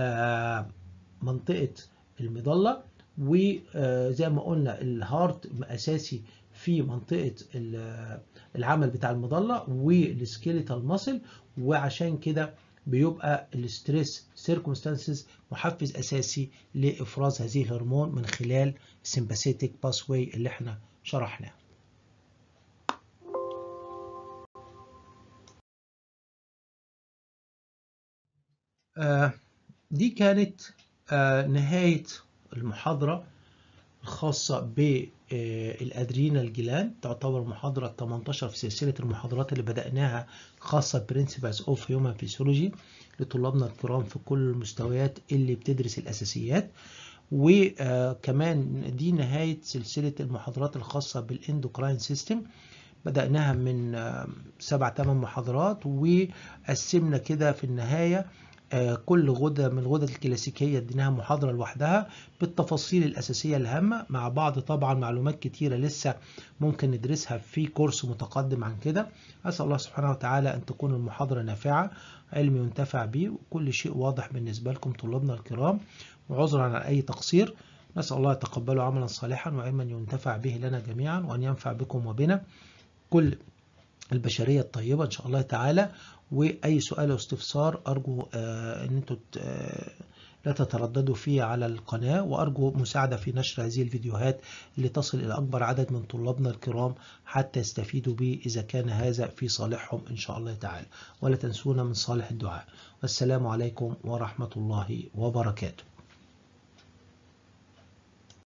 منطقه المظله وزي ما قلنا الهارت اساسي في منطقه العمل بتاع المظله والسكيليتال ماسل وعشان كده بيبقى الستريس سيركمستانسز محفز اساسي لافراز هذه الهرمون من خلال السمباثيتك باسواي اللي احنا شرحناه آه دي كانت آه نهاية المحاضرة الخاصة بالادرينال جلاند تعتبر محاضرة 18 في سلسلة المحاضرات اللي بدأناها خاصة Principles of Human Physiology لطلابنا الكرام في كل المستويات اللي بتدرس الأساسيات وكمان دي نهاية سلسلة المحاضرات الخاصة بالاندوكراين سيستم بدأناها من سبع ثمان محاضرات وقسمنا كده في النهاية كل غدة من الغدد الكلاسيكية اديناها محاضرة لوحدها بالتفاصيل الأساسية الهامة مع بعض طبعا معلومات كتيرة لسه ممكن ندرسها في كورس متقدم عن كده أسأل الله سبحانه وتعالى أن تكون المحاضرة نافعة علم ينتفع به وكل شيء واضح بالنسبة لكم طلابنا الكرام وعذرا عن أي تقصير نسأل الله يتقبله عملا صالحا وعلما ينتفع به لنا جميعا وأن ينفع بكم وبنا كل البشرية الطيبة إن شاء الله تعالى وأي سؤال أو استفسار أرجو آه أن أنتم آه لا تترددوا فيه على القناة وأرجو مساعدة في نشر هذه الفيديوهات لتصل إلى أكبر عدد من طلابنا الكرام حتى يستفيدوا به إذا كان هذا في صالحهم إن شاء الله تعالى ولا تنسونا من صالح الدعاء والسلام عليكم ورحمة الله وبركاته